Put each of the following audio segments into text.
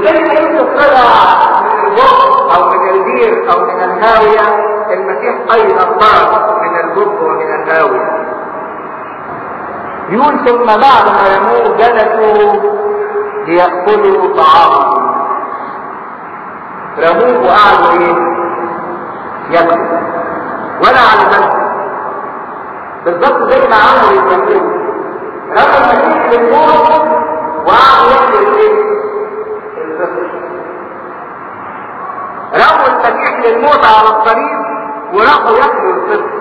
وزي ما يوسف طلع من البر او من البير او من الهاوية المسيح ايضا طلع من الجب ومن الهاوية يقول ثم بعد ما يموت جلسوا ليأكلوا طعاما رموه وقعدوا ايه ياكلوا ولا على بالهم بالظبط زي ما عملوا ابراهيم رموا المسيح للموت وقعدوا ياكلوا الايه رموا المسيح للموت على الطريق وراحوا ياكلوا الفطر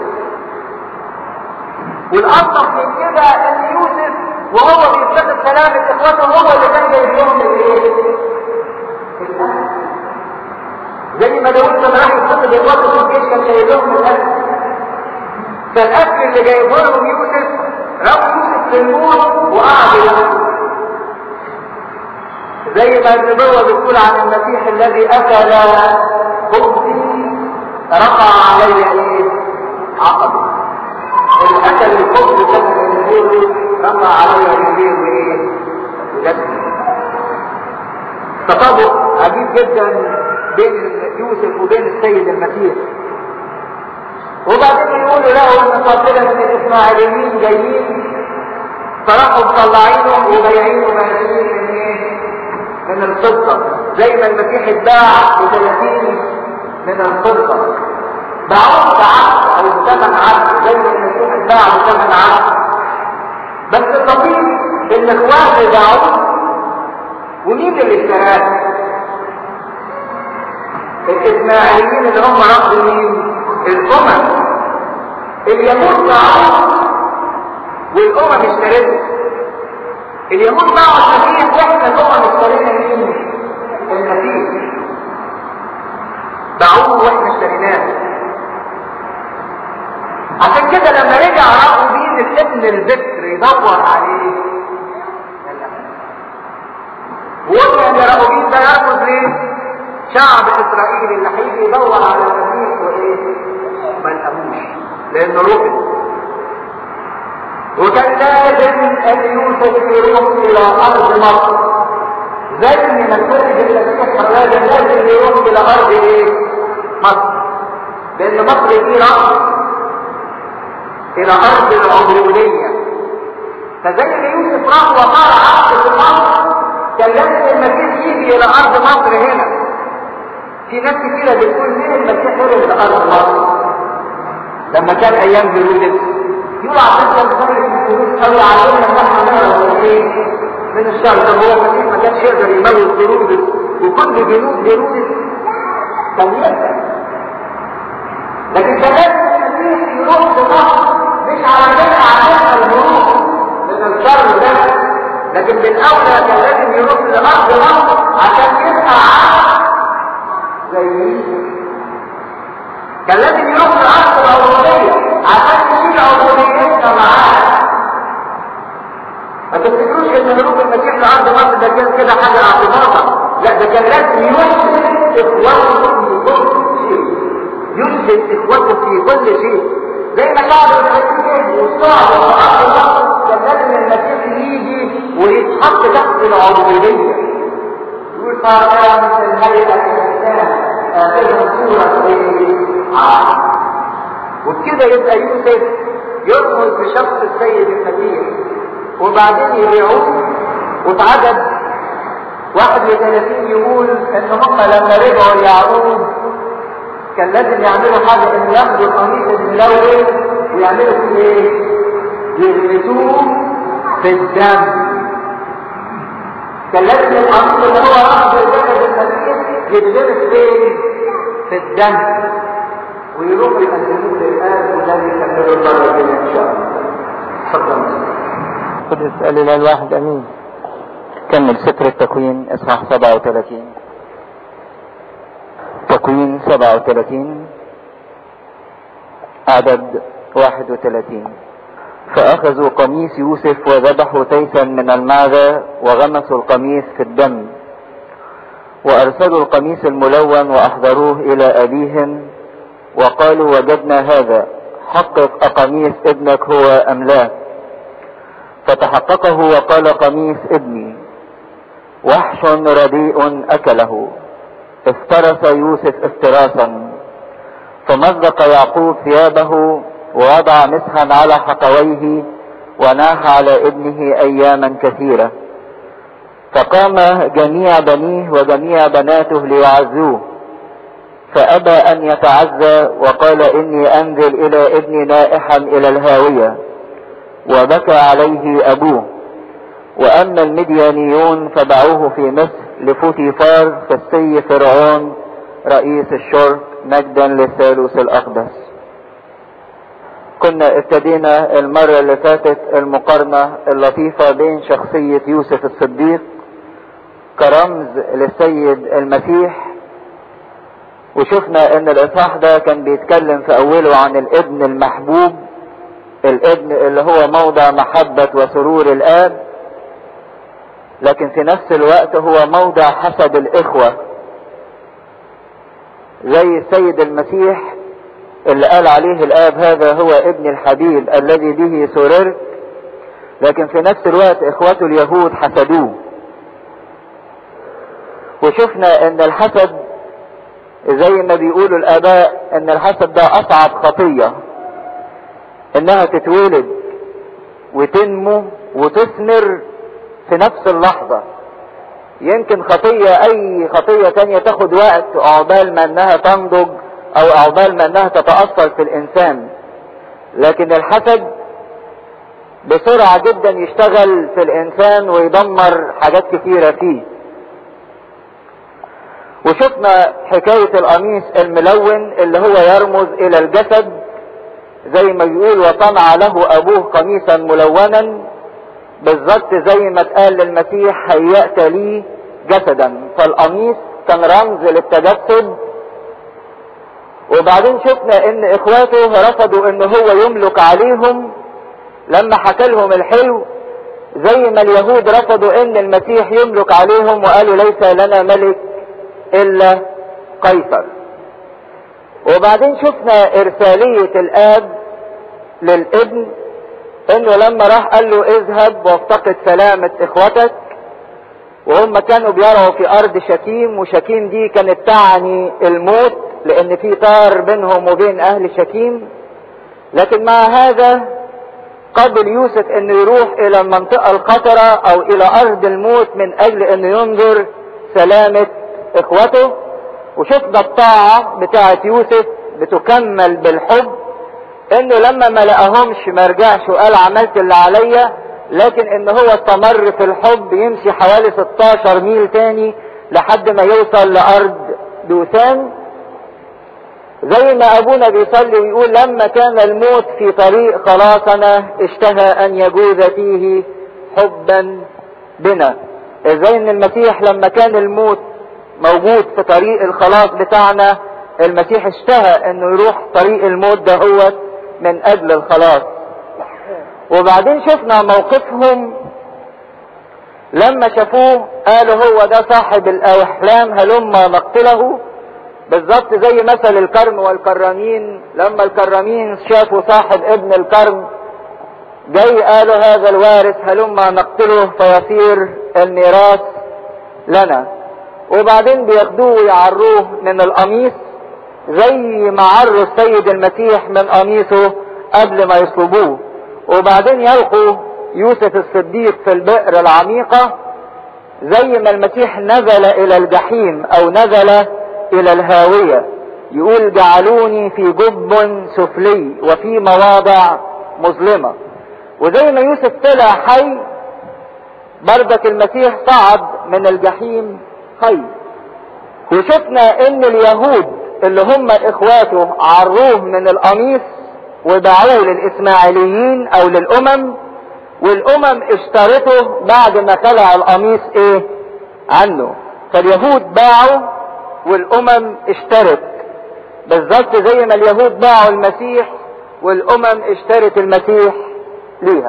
والاصح من كده ان يوسف وهو بيفتقد سلامة اخواته هو اللي كان جايب لهم الايه؟ زي ما داود لما راح يفتقد اخواته في الجيش كان جايب لهم الاكل فالاكل اللي جايبه لهم يوسف رموا يوسف في الموت وقعدوا ياكلوا زي ما النبوة بتقول عن المسيح الذي أكل خبزي رفع علي ايه؟ عقبه الأكل الخبز كان من رفع علي رجليه وايه؟ جسمي تطابق عجيب جدا بين يوسف وبين السيد المسيح وبعدين يقولوا له ان قاتله من الاسماعيليين جايين فراحوا مطلعينه وبايعينه ماشيين من ايه؟ من الفضة زي ما المسيح اتباع ب 30 من الفضة باعوه بعقد او بثمن عقد زي ما المسيح اتباع بثمن عقد بس الطبيب ان اخواته باعوه ومين اللي اشتراه؟ الاسماعيليين اللي هم رفضوا مين؟ الامم اليهود باعوه والامم اشترته اليهود باعوا المسيح واحنا الامم اشترينا مين؟ المسيح باعوه واحنا اشتريناه عشان كده لما رجع راحوا بين الابن البكر يدور عليه وقلنا ان راؤوبين ده يرمز ليه؟ شعب اسرائيل اللي هيجي يدور على المسيح وايه؟ ما لقاهوش لانه رفض وكان لازم ان يوسف يروح الى ارض مصر زي ما السيد المسيح لازم لازم يروح الى ارض ايه؟ مصر لان مصر دي رأس الى ارض العبودية فزي ما يوسف راح وصار عبد في مصر كان لازم المسيح يجي الى ارض مصر هنا في ناس كتيرة بتقول مين المسيح هرب الى ارض مصر لما كان ايام هيرودس يقول عبد الله بن الفلوس قوي علينا ان احنا نهرب ايه من الشر طب هو المسيح ما كانش يقدر يموت هيرودس وكل جنود هيرودس كان يقدر لكن كمان المسيح يروح لمصر مش علشان عشان الهروب من الشر ده لكن بالاولى كان لازم يروح لارض مصر عشان يبقى عبد زي يوسف كان لازم يروح لارض العبوديه عشان يشيل عبوديتنا معاه ما تفتكروش ان هروب المسيح لارض مصر ده كان كده حاجه اعتباطا لا ده كان لازم يثبت اخوته في كل شيء يثبت اخوته في كل شيء زي ما شعب الفلسطين والصعب وارض مصر كان لازم المسيح يجي ويتحط تحت العبوديه يقول فكانت الهيئه الانسان اخرها صوره ايه؟ عالم وبكده يبقى يوسف يرمز بشخص السيد المسيح وبعدين يبيعوه واتعدد 31 يقول ان هم لما رجعوا ليعقوب كان لازم يعملوا حاجه ان ياخدوا القميص الملون ويعملوا فيه ايه؟ يغمسوه في الدم كان لازم القميص اللي هو رمز الجسد المسيح يتغمس فين؟ في الدم ويروحوا يقدموه للآن وده يكملوا المرة الجاية إن شاء الله. تفضل. خد اسأل إلى الواحد أمين. كمل سفر التكوين إصحاح 37. تكوين 37 عدد 31 فأخذوا قميص يوسف وذبحوا تيسا من المعدة وغمسوا القميص في الدم وأرسلوا القميص الملون وأحضروه إلى أبيهم وقالوا وجدنا هذا حقق أقميص ابنك هو أم لا فتحققه وقال قميص ابني وحش رديء اكله افترس يوسف افتراسا فمزق يعقوب ثيابه ووضع مسحا على حقويه وناح على ابنه اياما كثيره فقام جميع بنيه وجميع بناته ليعزوه فابى ان يتعزى وقال اني انزل الى ابني نائحا الى الهاويه وبكى عليه ابوه واما المديانيون فباعوه في مصر لفوتيفار خسي فرعون رئيس الشرط مجدا للثالوث الاقدس كنا ابتدينا المرة اللي فاتت المقارنة اللطيفة بين شخصية يوسف الصديق كرمز للسيد المسيح وشفنا ان الاصحاح ده كان بيتكلم في اوله عن الابن المحبوب الابن اللي هو موضع محبة وسرور الاب لكن في نفس الوقت هو موضع حسد الاخوة زي السيد المسيح اللي قال عليه الاب هذا هو ابن الحبيب الذي به سررت لكن في نفس الوقت اخوته اليهود حسدوه وشفنا ان الحسد زي ما بيقولوا الاباء ان الحسد ده اصعب خطية انها تتولد وتنمو وتثمر في نفس اللحظة يمكن خطية اي خطية تانية تاخد وقت عقبال ما انها تنضج او عقبال ما انها تتأثر في الانسان لكن الحسد بسرعة جدا يشتغل في الانسان ويدمر حاجات كثيرة فيه وشفنا حكاية القميص الملون اللي هو يرمز الى الجسد زي ما بيقول وصنع له ابوه قميصا ملونا بالظبط زي ما اتقال للمسيح هيأت لي جسدا فالقميص كان رمز للتجسد وبعدين شفنا ان اخواته رفضوا ان هو يملك عليهم لما حكى لهم الحلو زي ما اليهود رفضوا ان المسيح يملك عليهم وقالوا ليس لنا ملك الا قيصر وبعدين شفنا ارسالية الاب للابن انه لما راح قال له اذهب وافتقد سلامة اخوتك وهم كانوا بيرعوا في ارض شكيم وشكيم دي كانت تعني الموت لان في طار بينهم وبين اهل شكيم لكن مع هذا قبل يوسف انه يروح الى المنطقة الخطرة او الى ارض الموت من اجل انه ينظر سلامة اخوته وشفنا الطاعة بتاعة يوسف بتكمل بالحب انه لما ما لقاهمش ما رجعش وقال عملت اللي عليا لكن ان هو استمر في الحب يمشي حوالي 16 ميل تاني لحد ما يوصل لارض دوسان زي ما ابونا بيصلي ويقول لما كان الموت في طريق خلاصنا اشتهى ان يجوز فيه حبا بنا زي ان المسيح لما كان الموت موجود في طريق الخلاص بتاعنا المسيح اشتهى انه يروح طريق الموت ده هو من اجل الخلاص وبعدين شفنا موقفهم لما شافوه قالوا هو ده صاحب الاحلام هلما نقتله بالظبط زي مثل الكرم والكرامين لما الكرامين شافوا صاحب ابن الكرم جاي قالوا هذا الوارث هلما نقتله فيصير الميراث لنا وبعدين بياخدوه ويعروه من القميص زي ما عروا السيد المسيح من قميصه قبل ما يصلبوه وبعدين يلقوا يوسف الصديق في البئر العميقة زي ما المسيح نزل الى الجحيم او نزل الى الهاوية يقول جعلوني في جب سفلي وفي مواضع مظلمة وزي ما يوسف طلع حي بردك المسيح صعد من الجحيم حي وشفنا ان اليهود اللي هم اخواته عروه من القميص وباعوه للاسماعيليين او للامم والامم اشترته بعد ما خلع القميص ايه عنه فاليهود باعوا والامم اشترت بالظبط زي ما اليهود باعوا المسيح والامم اشترت المسيح ليها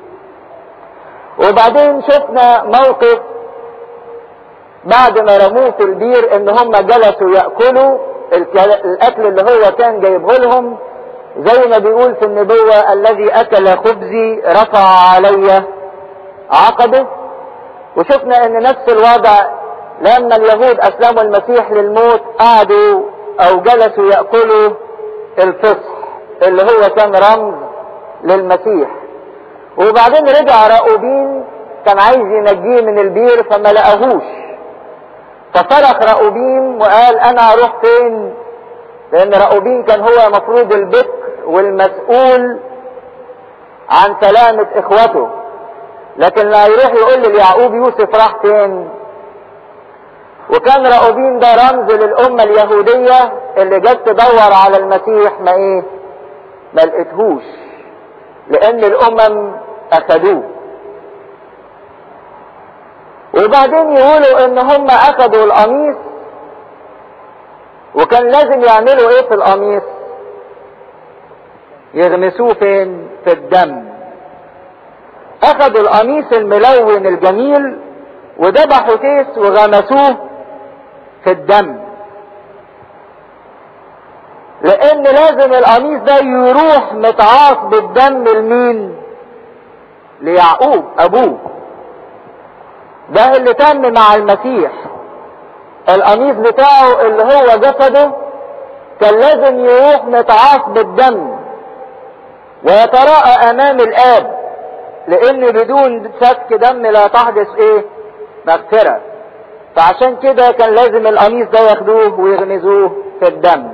وبعدين شفنا موقف بعد ما رموه في البير ان هم جلسوا يأكلوا الاكل اللي هو كان جايبه لهم زي ما بيقول في النبوة الذي اكل خبزي رفع علي عقبه وشفنا ان نفس الوضع لما اليهود اسلموا المسيح للموت قعدوا او جلسوا يأكلوا الفصح اللي هو كان رمز للمسيح وبعدين رجع راؤوبين كان عايز ينجيه من البير فما لقاهوش فصرخ راؤوبين وقال انا هروح فين لان راؤوبين كان هو مفروض البكر والمسؤول عن سلامة اخوته لكن لا يروح يقول ليعقوب يوسف راح فين وكان راؤوبين ده رمز للأمة اليهودية اللي جت تدور على المسيح ما ايه ما لقيتهوش لأن الأمم أخدوه وبعدين يقولوا إن هم أخدوا القميص وكان لازم يعملوا إيه في القميص؟ يغمسوه فين؟ في الدم. أخدوا القميص الملون الجميل وذبحوا تيس وغمسوه في الدم لان لازم القميص ده يروح متعاص بالدم لمين ليعقوب ابوه ده اللي تم مع المسيح القميص بتاعه اللي هو جسده كان لازم يروح متعاص بالدم ويتراءى امام الاب لان بدون سفك دم لا تحدث ايه مغفره فعشان كده كان لازم القميص ده ياخدوه ويغمزوه في الدم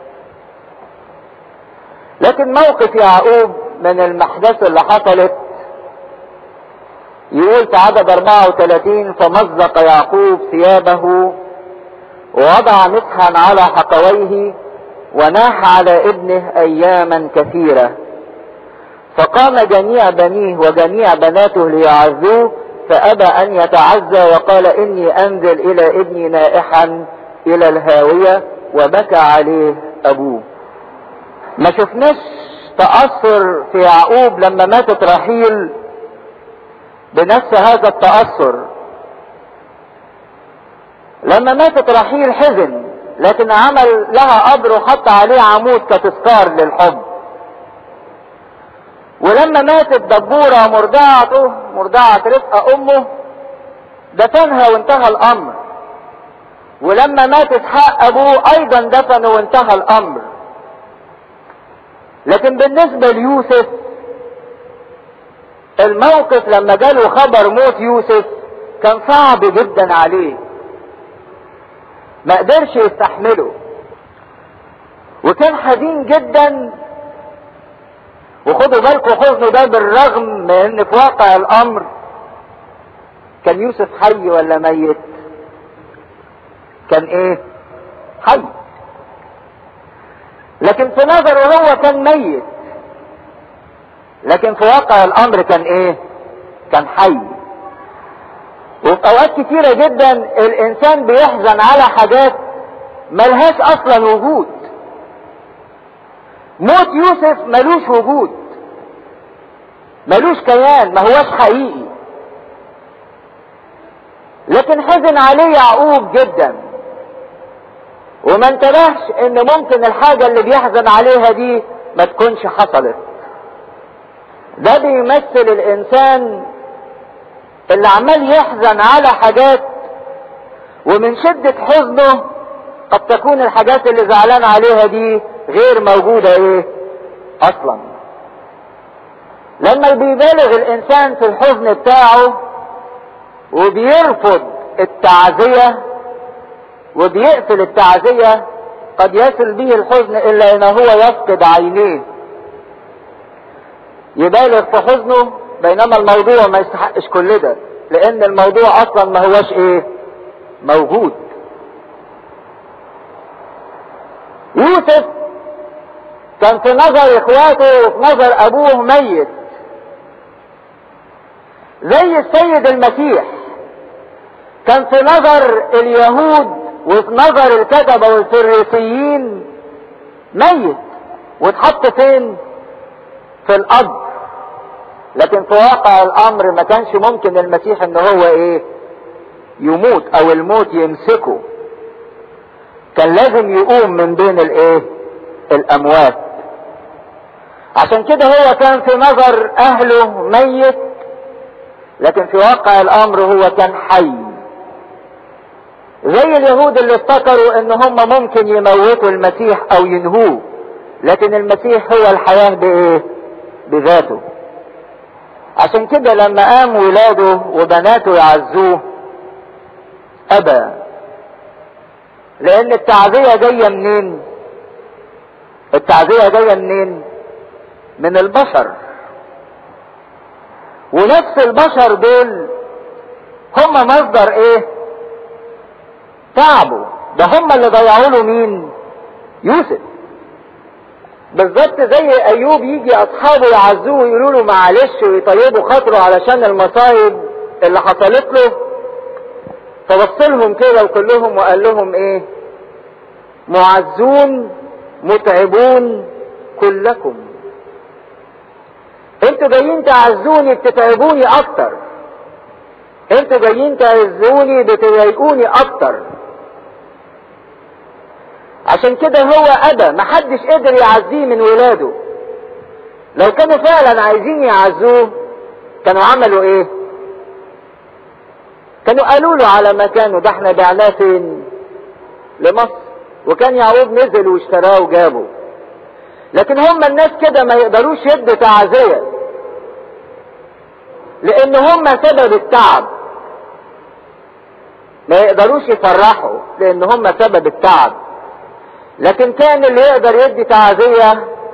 لكن موقف يعقوب من المحدث اللي حصلت يقول في عدد 34 فمزق يعقوب ثيابه ووضع مسحا على حقويه وناح على ابنه اياما كثيره فقام جميع بنيه وجميع بناته ليعزوه فأبى أن يتعزى وقال إني أنزل إلى ابني نائحا إلى الهاوية وبكى عليه أبوه ما شفناش تأثر في يعقوب لما ماتت رحيل بنفس هذا التأثر لما ماتت رحيل حزن لكن عمل لها قبر وحط عليه عمود كتذكار للحب ولما ماتت دبورة مرضعته مرضعة رفقة أمه دفنها وانتهى الأمر ولما مات اسحاق أبوه أيضا دفنه وانتهى الأمر لكن بالنسبة ليوسف الموقف لما جاله خبر موت يوسف كان صعب جدا عليه ما قدرش يستحمله وكان حزين جدا وخدوا بالكم حزنه ده بالرغم من ان في واقع الامر كان يوسف حي ولا ميت كان ايه حي لكن في نظره هو كان ميت لكن في واقع الامر كان ايه كان حي وفي اوقات كتيرة جدا الانسان بيحزن على حاجات ملهاش اصلا وجود موت يوسف ملوش وجود ملوش كيان ما هوش حقيقي لكن حزن عليه يعقوب جدا وما انتبهش ان ممكن الحاجة اللي بيحزن عليها دي ما تكونش حصلت ده بيمثل الانسان اللي عمال يحزن على حاجات ومن شدة حزنه قد تكون الحاجات اللي زعلان عليها دي غير موجودة ايه اصلا لما بيبالغ الانسان في الحزن بتاعه وبيرفض التعزية وبيقفل التعزية قد يصل به الحزن الا ان هو يفقد عينيه يبالغ في حزنه بينما الموضوع ما يستحقش كل ده لان الموضوع اصلا ما هوش ايه موجود يوسف كان في نظر اخواته وفي نظر ابوه ميت زي السيد المسيح كان في نظر اليهود وفي نظر الكتبة والفريسيين ميت واتحط فين في القبر لكن في واقع الامر ما كانش ممكن المسيح ان هو ايه يموت او الموت يمسكه كان لازم يقوم من بين الايه الاموات عشان كده هو كان في نظر اهله ميت لكن في واقع الامر هو كان حي زي اليهود اللي افتكروا ان هم ممكن يموتوا المسيح او ينهوه لكن المسيح هو الحياة بايه بذاته عشان كده لما قام ولاده وبناته يعزوه ابى لان التعزية جاية منين التعزية جاية منين من البشر ونفس البشر دول هم مصدر ايه تعبه ده هم اللي ضيعوا له مين يوسف بالظبط زي ايوب يجي اصحابه يعزوه ويقولوا له معلش ويطيبوا خاطره علشان المصايب اللي حصلت له فبص لهم كده وكلهم وقال لهم ايه معزون متعبون كلكم انتوا جايين تعزوني بتتعبوني اكتر انتوا جايين تعزوني بتضايقوني اكتر عشان كده هو ابى محدش قدر يعزيه من ولاده لو كانوا فعلا عايزين يعزوه كانوا عملوا ايه كانوا قالوا له على مكانه ده احنا بعناه فين لمصر وكان يعقوب نزل واشتراه وجابه لكن هم الناس كده ما يقدروش يدوا تعزية لان هم سبب التعب ما يقدروش يفرحوا لان هم سبب التعب لكن كان اللي يقدر يدي تعزية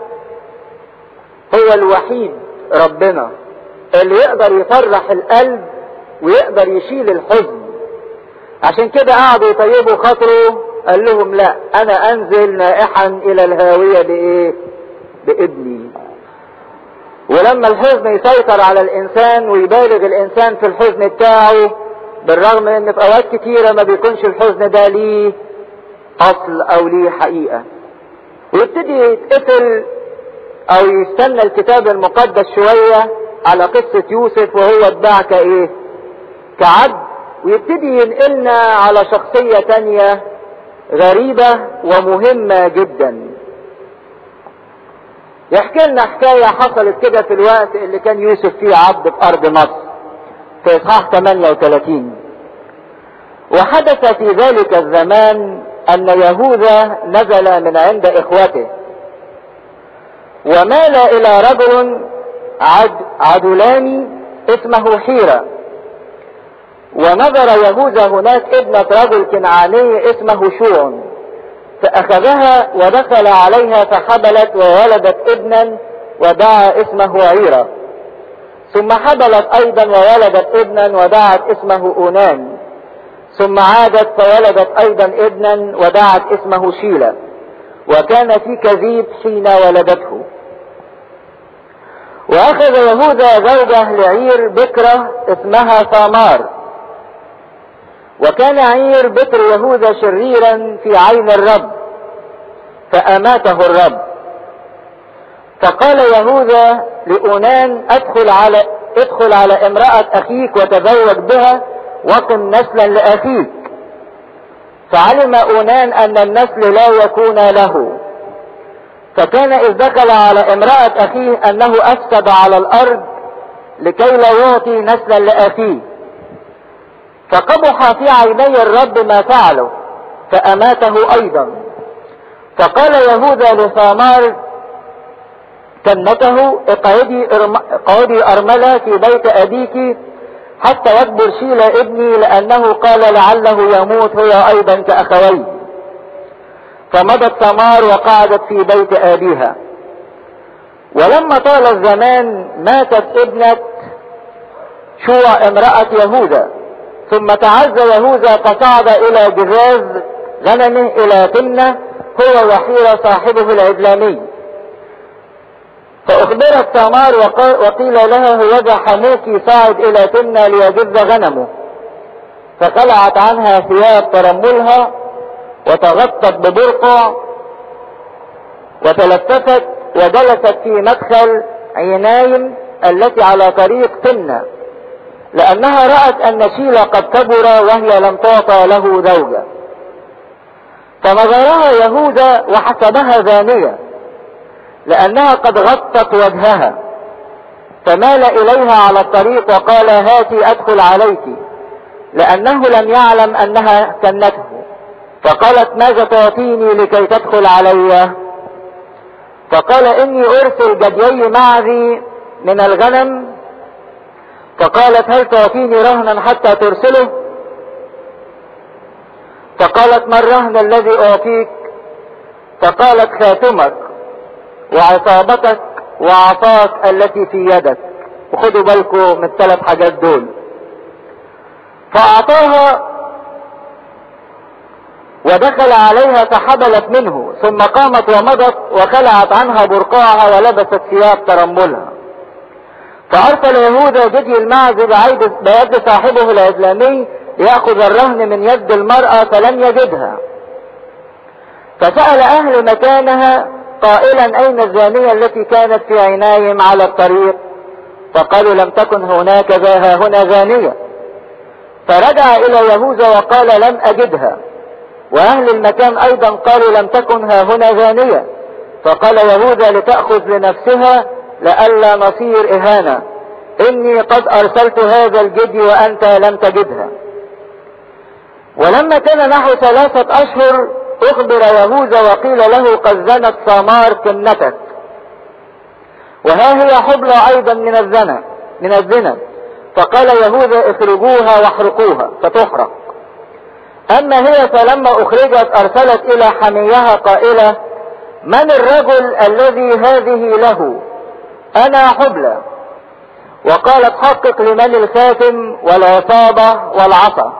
هو الوحيد ربنا اللي يقدر يفرح القلب ويقدر يشيل الحزن عشان كده قعدوا يطيبوا خاطره قال لهم لا انا انزل نائحا الى الهاوية بايه بابني ولما الحزن يسيطر على الانسان ويبالغ الانسان في الحزن بتاعه بالرغم ان في اوقات كتيرة ما بيكونش الحزن ده ليه اصل او ليه حقيقة ويبتدي يتقفل او يستنى الكتاب المقدس شوية على قصة يوسف وهو اتباع كايه كعبد ويبتدي ينقلنا على شخصية تانية غريبة ومهمة جدا يحكي لنا حكاية حصلت كده في الوقت اللي كان يوسف فيه عبد في أرض مصر في إصحاح 38 وحدث في ذلك الزمان أن يهوذا نزل من عند إخوته ومال إلى رجل عد عدلاني اسمه حيرة ونظر يهوذا هناك ابنة رجل كنعاني اسمه شوع فأخذها ودخل عليها فحبلت وولدت ابنا ودعا اسمه عيرة ثم حبلت أيضا وولدت ابنا ودعت اسمه أونان ثم عادت فولدت أيضا ابنا ودعت اسمه شيلة وكان في كذيب حين ولدته وأخذ يهوذا زوجة لعير بكرة اسمها ثامار وكان عير بكر يهوذا شريرا في عين الرب فأماته الرب فقال يهوذا لأونان ادخل على ادخل على امرأة أخيك وتزوج بها وقم نسلا لأخيك فعلم أونان أن النسل لا يكون له فكان إذ دخل على امرأة أخيه أنه أفسد على الأرض لكي لا يعطي نسلا لأخيه فقبح في عيني الرب ما فعله فأماته أيضا فقال يهوذا لثامار كنته اقعدي, اقعدي أرملة في بيت أبيك حتى يكبر شيل ابني لأنه قال لعله يموت هو أيضا كأخويه فمضت ثمار وقعدت في بيت أبيها ولما طال الزمان ماتت ابنة شوع امرأة يهوذا ثم تعزى يهوذا فصعد الى جراز غنمه الى تمنة هو وحيرة صاحبه العدلاني فاخبرت تمار وقيل لها هوذا حموكي صاعد الى تمنة ليجز غنمه فخلعت عنها ثياب ترملها وتغطت ببرقع وتلففت وجلست في مدخل عينايم التي على طريق تمنة لأنها رأت أن شيلة قد كبر وهي لم تعطى له زوجة فنظرها يهوذا وحسبها زانية لأنها قد غطت وجهها فمال اليها على الطريق وقال هاتي ادخل عليك لانه لم يعلم انها كنته فقالت ماذا تعطيني لكي تدخل علي فقال اني ارسل جديي معي من الغنم فقالت هل تعطيني رهنا حتى ترسله فقالت ما الرهن الذي اعطيك فقالت خاتمك وعصابتك وعصاك التي في يدك وخدوا بالكم من الثلاث حاجات دول فاعطاها ودخل عليها فحبلت منه ثم قامت ومضت وخلعت عنها برقعها ولبست ثياب ترملها فارسل يهوذا جدي المعز بعيد بيد صاحبه الاسلامي ليأخذ الرهن من يد المرأة فلم يجدها فسأل اهل مكانها قائلا اين الزانية التي كانت في عيناهم على الطريق فقالوا لم تكن هناك ها هنا زانية فرجع الى يهوذا وقال لم اجدها واهل المكان ايضا قالوا لم تكن ها هنا زانية فقال يهوذا لتأخذ لنفسها لئلا نصير اهانة اني قد ارسلت هذا الجدي وانت لم تجدها ولما كان نحو ثلاثة اشهر اخبر يهوذا وقيل له قد زنت سامار كنتك وها هي حبلى ايضا من الزنا من الزنا فقال يهوذا اخرجوها واحرقوها فتحرق اما هي فلما اخرجت ارسلت الى حميها قائلة من الرجل الذي هذه له انا حبلى وقالت حقق لمن الخاتم والعصابة والعصا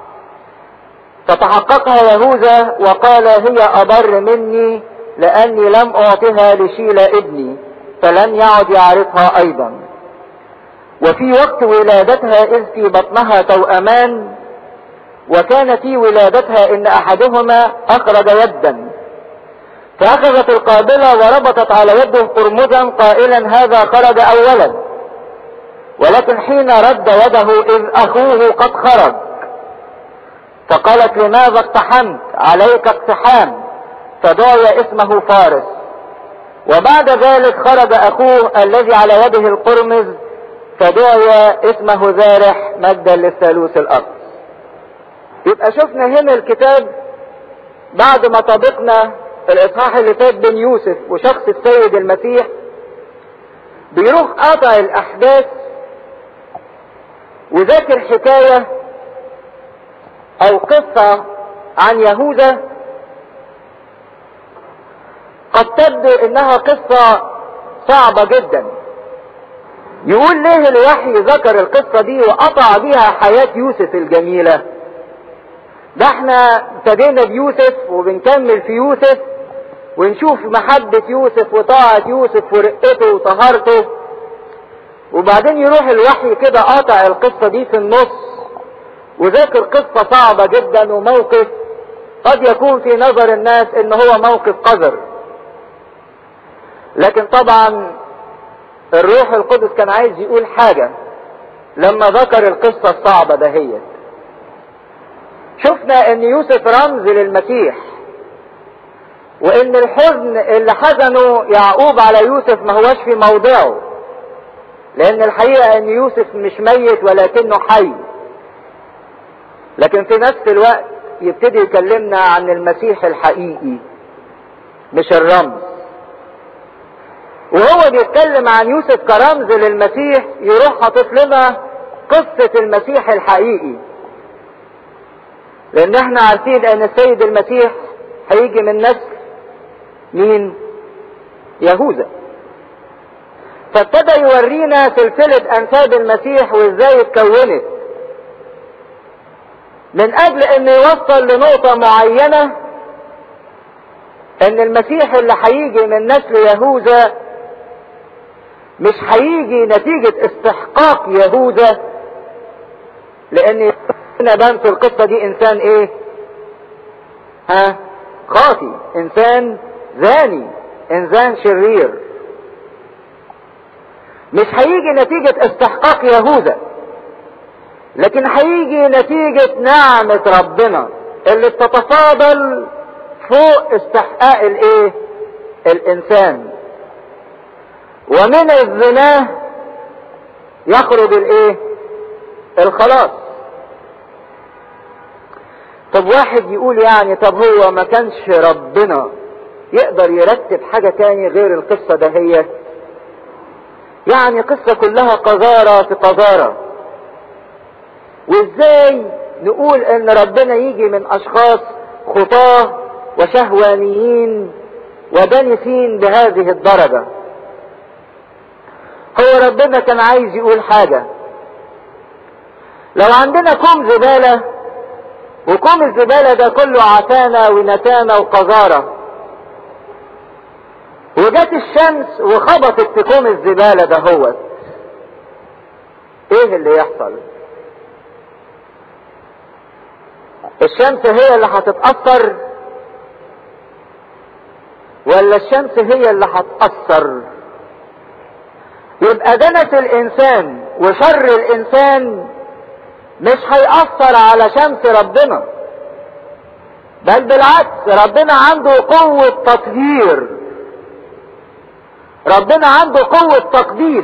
فتحققها يهوذا وقال هي أبر مني لأني لم أعطها لشيلة ابني فلن يعد يعرفها أيضا وفي وقت ولادتها إذ في بطنها توأمان وكان في ولادتها إن أحدهما أخرج يدا فأخذت القابلة وربطت على يده قرمزا قائلا هذا خرج أولا ولكن حين رد يده إذ أخوه قد خرج فقالت لماذا اقتحمت عليك اقتحام فدعي اسمه فارس وبعد ذلك خرج اخوه الذي على يده القرمز فدعي اسمه ذارح مجدا للثالوث الاقدس يبقى شفنا هنا الكتاب بعد ما طبقنا الاصحاح اللي فات بين يوسف وشخص السيد المسيح بيروح قاطع الاحداث وذاكر حكايه او قصة عن يهوذا قد تبدو انها قصة صعبة جدا يقول ليه الوحي ذكر القصة دي وقطع بيها حياة يوسف الجميلة ده احنا ابتدينا بيوسف وبنكمل في يوسف ونشوف محبة يوسف وطاعة يوسف ورقته وطهارته وبعدين يروح الوحي كده قاطع القصة دي في النص وذاكر قصة صعبة جدا وموقف قد يكون في نظر الناس ان هو موقف قذر لكن طبعا الروح القدس كان عايز يقول حاجة لما ذكر القصة الصعبة دهيت شفنا ان يوسف رمز للمسيح وان الحزن اللي حزنه يعقوب على يوسف ما هوش في موضعه لان الحقيقة ان يوسف مش ميت ولكنه حي لكن في نفس الوقت يبتدي يكلمنا عن المسيح الحقيقي مش الرمز وهو بيتكلم عن يوسف كرمز للمسيح يروح حاطط لنا قصة المسيح الحقيقي لان احنا عارفين ان السيد المسيح هيجي من نسل مين يهوذا فابتدى يورينا سلسلة انساب المسيح وازاي اتكونت من اجل ان يوصل لنقطة معينة ان المسيح اللي هيجي من نسل يهوذا مش هيجي نتيجة استحقاق يهوذا لان هنا بان في القصة دي انسان ايه ها خاطي انسان زاني انسان شرير مش هيجي نتيجة استحقاق يهوذا لكن هيجي نتيجة نعمة ربنا اللي بتتفاضل فوق استحقاق الايه الانسان ومن الزنا يخرج الايه الخلاص طب واحد يقول يعني طب هو ما كانش ربنا يقدر يرتب حاجة تاني غير القصة دهيت يعني قصة كلها قذارة في قذارة وازاي نقول ان ربنا يجي من اشخاص خطاه وشهوانيين ودنسين بهذه الدرجة هو ربنا كان عايز يقول حاجة لو عندنا كوم زبالة وكوم الزبالة ده كله عتانة ونتانة وقذارة وجت الشمس وخبطت في كوم الزبالة ده هو ايه اللي يحصل الشمس هي اللي هتتأثر ولا الشمس هي اللي هتأثر يبقى دنس الانسان وشر الانسان مش هيأثر على شمس ربنا بل بالعكس ربنا عنده قوة تطهير ربنا عنده قوة تقديس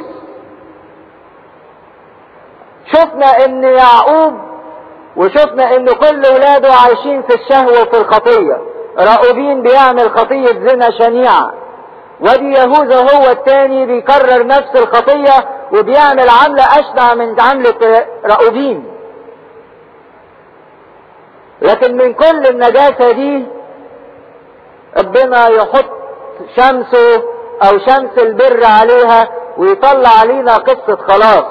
شفنا ان يعقوب وشفنا ان كل ولاده عايشين في الشهوة وفي الخطية راؤوبين بيعمل خطية زنا شنيعة ودي يهوذا هو التاني بيكرر نفس الخطية وبيعمل عملة اشنع من عملة راؤوبين لكن من كل النجاسة دي ربنا يحط شمسه او شمس البر عليها ويطلع علينا قصة خلاص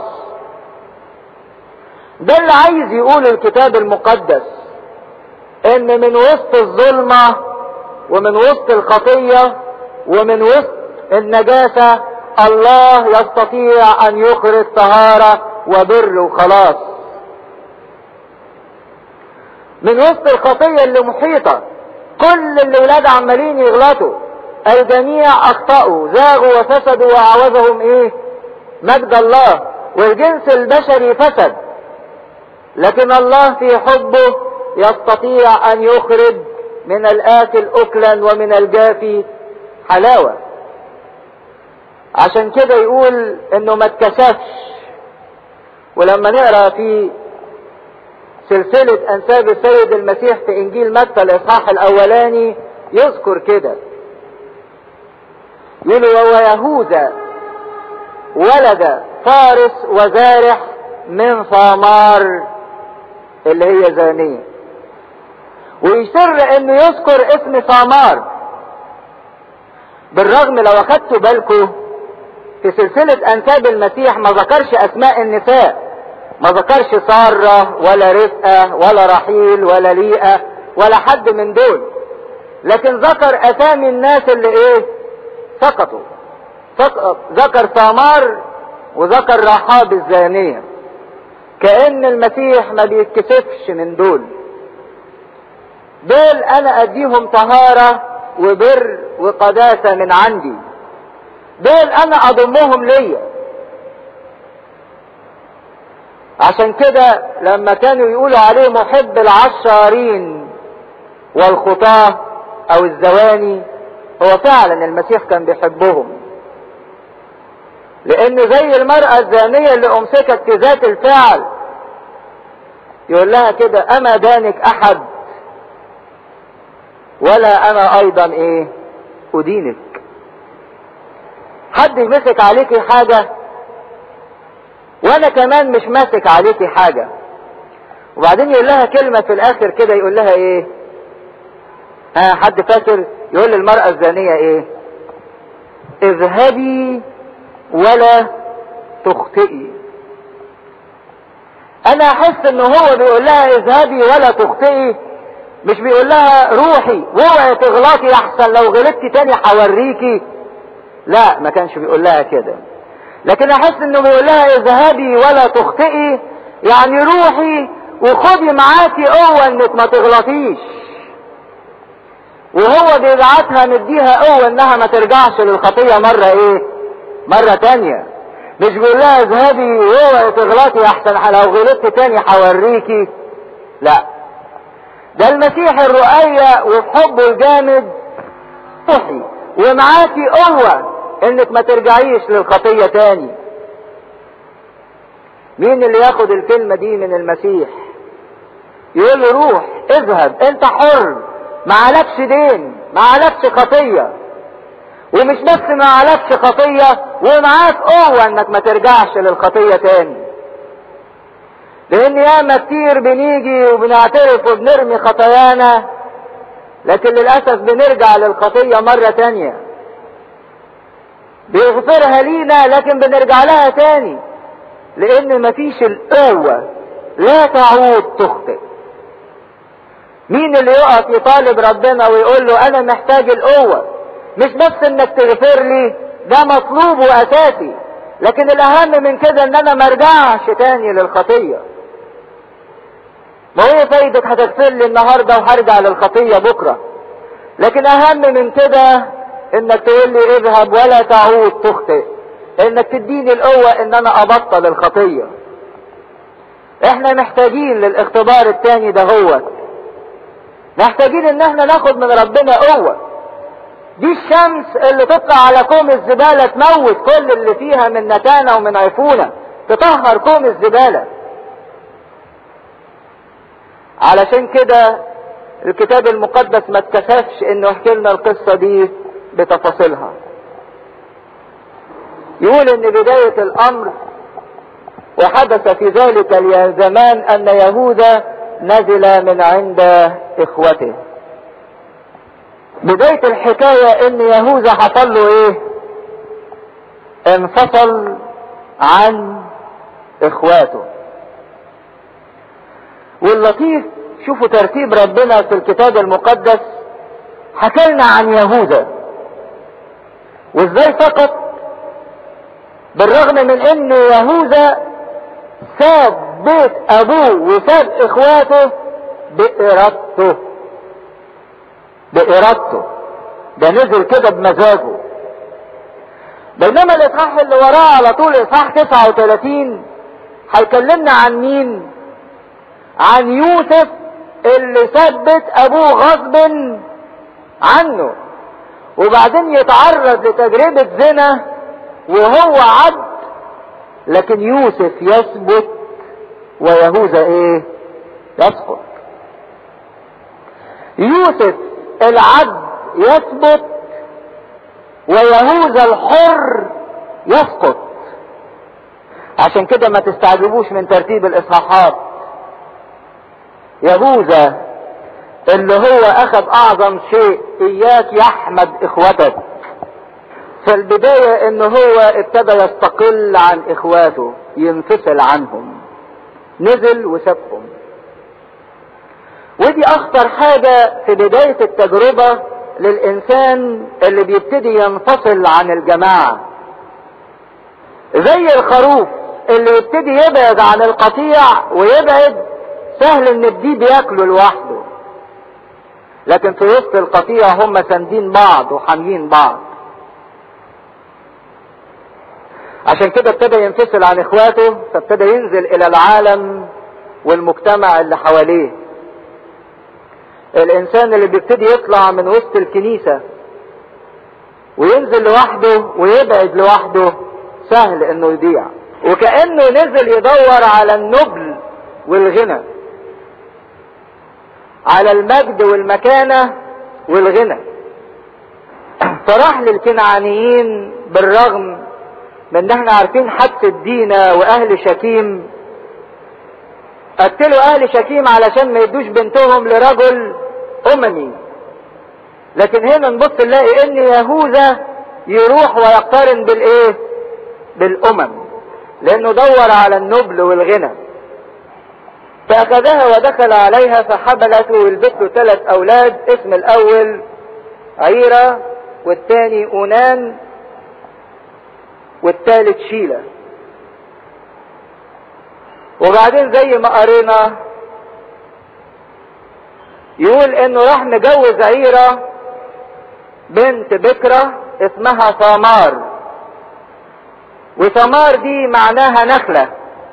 ده اللي عايز يقول الكتاب المقدس ان من وسط الظلمة ومن وسط الخطية ومن وسط النجاسة الله يستطيع ان يخرج طهارة وبر وخلاص من وسط الخطية اللي محيطة كل اللي ولاد عمالين يغلطوا الجميع اخطأوا زاغوا وفسدوا وعوزهم ايه مجد الله والجنس البشري فسد لكن الله في حبه يستطيع ان يخرج من الاكل اكلا ومن الجافي حلاوة عشان كده يقول انه ما اتكسفش ولما نقرا في سلسلة انساب السيد المسيح في انجيل متى الاصحاح الاولاني يذكر كده يقول وهو يهوذا ولد فارس وزارح من ثمار اللي هي زانية ويسر انه يذكر اسم ثمار بالرغم لو اخدتوا بالكم في سلسلة انساب المسيح ما ذكرش اسماء النساء ما ذكرش سارة ولا رفقة ولا رحيل ولا ليئة ولا حد من دول لكن ذكر اسامي الناس اللي ايه سقطوا سقط ذكر ثمار وذكر رحاب الزانية كأن المسيح ما بيتكسفش من دول دول انا اديهم طهارة وبر وقداسة من عندي دول انا اضمهم ليا عشان كده لما كانوا يقولوا عليه محب العشارين والخطاة او الزواني هو فعلا المسيح كان بيحبهم لان زي المرأة الزانية اللي امسكت في ذات الفعل يقول لها كده اما دانك احد ولا انا ايضا ايه ادينك حد يمسك عليكي حاجة وانا كمان مش ماسك عليكي حاجة وبعدين يقول لها كلمة في الاخر كده يقول لها ايه ها حد فاكر يقول للمرأة الزانية ايه اذهبي ولا تخطئي انا احس ان هو بيقول لها اذهبي ولا تخطئي مش بيقول لها روحي واوعي تغلطي احسن لو غلطتي تاني هوريكي لا ما كانش بيقول لها كده لكن احس انه بيقول لها اذهبي ولا تخطئي يعني روحي وخدي معاكي قوة انك ما تغلطيش وهو بيبعتها مديها قوة انها ما ترجعش للخطية مرة ايه مرة تانية مش بيقول لها اذهبي واوعي تغلطي احسن لو غلطت تاني هوريكي لا ده المسيح الرؤية وفي حبه الجامد روحي ومعاكي قوة انك ما ترجعيش للخطية تاني مين اللي ياخد الكلمة دي من المسيح يقول له روح اذهب انت حر ما عليكش دين ما عليكش خطية ومش بس ما عليكش خطية ومعاك قوة انك ما ترجعش للخطية تاني لان ياما كتير بنيجي وبنعترف وبنرمي خطايانا لكن للأسف بنرجع للخطية مرة تانية بيغفرها لينا لكن بنرجع لها تاني لان مفيش القوة لا تعود تخطئ مين اللي يقف يطالب ربنا ويقول له انا محتاج القوة مش بس انك تغفر لي ده مطلوب واساسي لكن الاهم من كده ان انا مرجعش تاني للخطية ما هي فايدة هتغفر لي النهاردة وهرجع للخطية بكرة لكن اهم من كده انك تقول لي اذهب ولا تعود تخطئ انك تديني القوة ان انا ابطل الخطية احنا محتاجين للاختبار التاني ده هو محتاجين ان احنا ناخد من ربنا قوة دي الشمس اللي تطلع على كوم الزبالة تموت كل اللي فيها من نتانة ومن عفونة تطهر كوم الزبالة علشان كده الكتاب المقدس ما اتكسفش انه يحكي لنا القصة دي بتفاصيلها يقول ان بداية الامر وحدث في ذلك الزمان ان يهوذا نزل من عند اخوته بداية الحكاية ان يهوذا حصل له ايه انفصل عن اخواته واللطيف شوفوا ترتيب ربنا في الكتاب المقدس حكى لنا عن يهوذا وازاي سقط بالرغم من ان يهوذا ساب بيت ابوه وساب اخواته بارادته بارادته ده نزل كده بمزاجه بينما الاصحاح اللي وراه على طول اصحاح 39 هيكلمنا عن مين عن يوسف اللي ثبت ابوه غصب عنه وبعدين يتعرض لتجربة زنا وهو عبد لكن يوسف يثبت ويهوذا ايه يسقط يوسف العبد يثبت ويهوذا الحر يسقط عشان كده ما تستعجبوش من ترتيب الاصحاحات يهوذا اللي هو اخذ اعظم شيء اياك يحمد اخوتك في البداية ان هو ابتدى يستقل عن اخواته ينفصل عنهم نزل وسابهم ودي اخطر حاجة في بداية التجربة للانسان اللي بيبتدي ينفصل عن الجماعة زي الخروف اللي يبتدي يبعد عن القطيع ويبعد سهل ان الديب ياكله لوحده لكن في وسط القطيع هم ساندين بعض وحاميين بعض عشان كده ابتدى ينفصل عن اخواته فابتدى ينزل الى العالم والمجتمع اللي حواليه الانسان اللي بيبتدي يطلع من وسط الكنيسة وينزل لوحده ويبعد لوحده سهل انه يضيع وكأنه نزل يدور على النبل والغنى على المجد والمكانة والغنى فراح للكنعانيين بالرغم من ان احنا عارفين حبس الدينا واهل شكيم قتلوا اهل شكيم علشان ما يدوش بنتهم لرجل اممي لكن هنا نبص نلاقي ان يهوذا يروح ويقترن بالايه بالامم لانه دور على النبل والغنى فاخذها ودخل عليها فحملت وولدت له ثلاث اولاد اسم الاول عيرة والثاني اونان والثالث شيلة وبعدين زي ما قرينا يقول انه راح مجوز عيرة بنت بكرة اسمها ثمار وثمار دي معناها نخلة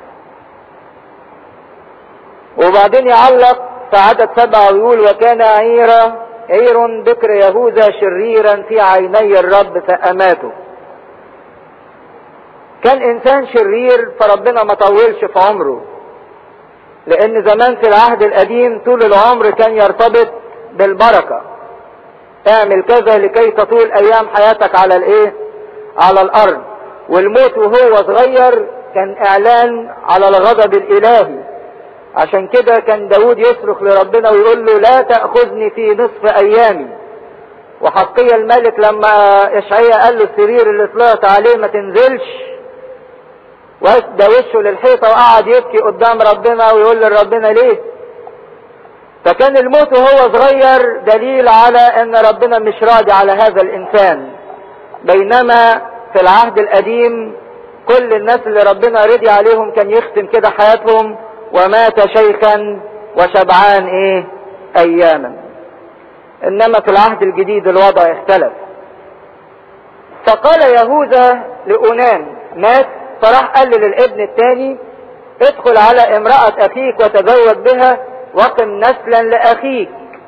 وبعدين يعلق في عدد سبعة ويقول وكان عيرة عير بكر يهوذا شريرا في عيني الرب فأماته كان انسان شرير فربنا ما طولش في عمره لان زمان في العهد القديم طول العمر كان يرتبط بالبركة اعمل كذا لكي تطول ايام حياتك على الايه على الارض والموت وهو صغير كان اعلان على الغضب الالهي عشان كده كان داود يصرخ لربنا ويقول له لا تأخذني في نصف ايامي وحقية الملك لما اشعياء قال له السرير اللي طلعت عليه ما تنزلش وده وشه للحيطة وقعد يبكي قدام ربنا ويقول لربنا ليه فكان الموت وهو صغير دليل على ان ربنا مش راضي على هذا الانسان بينما في العهد القديم كل الناس اللي ربنا رضي عليهم كان يختم كده حياتهم ومات شيخا وشبعان ايه اياما انما في العهد الجديد الوضع اختلف فقال يهوذا لأونان مات فراح قال للابن الثاني ادخل على امرأة اخيك وتزوج بها وقم نسلا لاخيك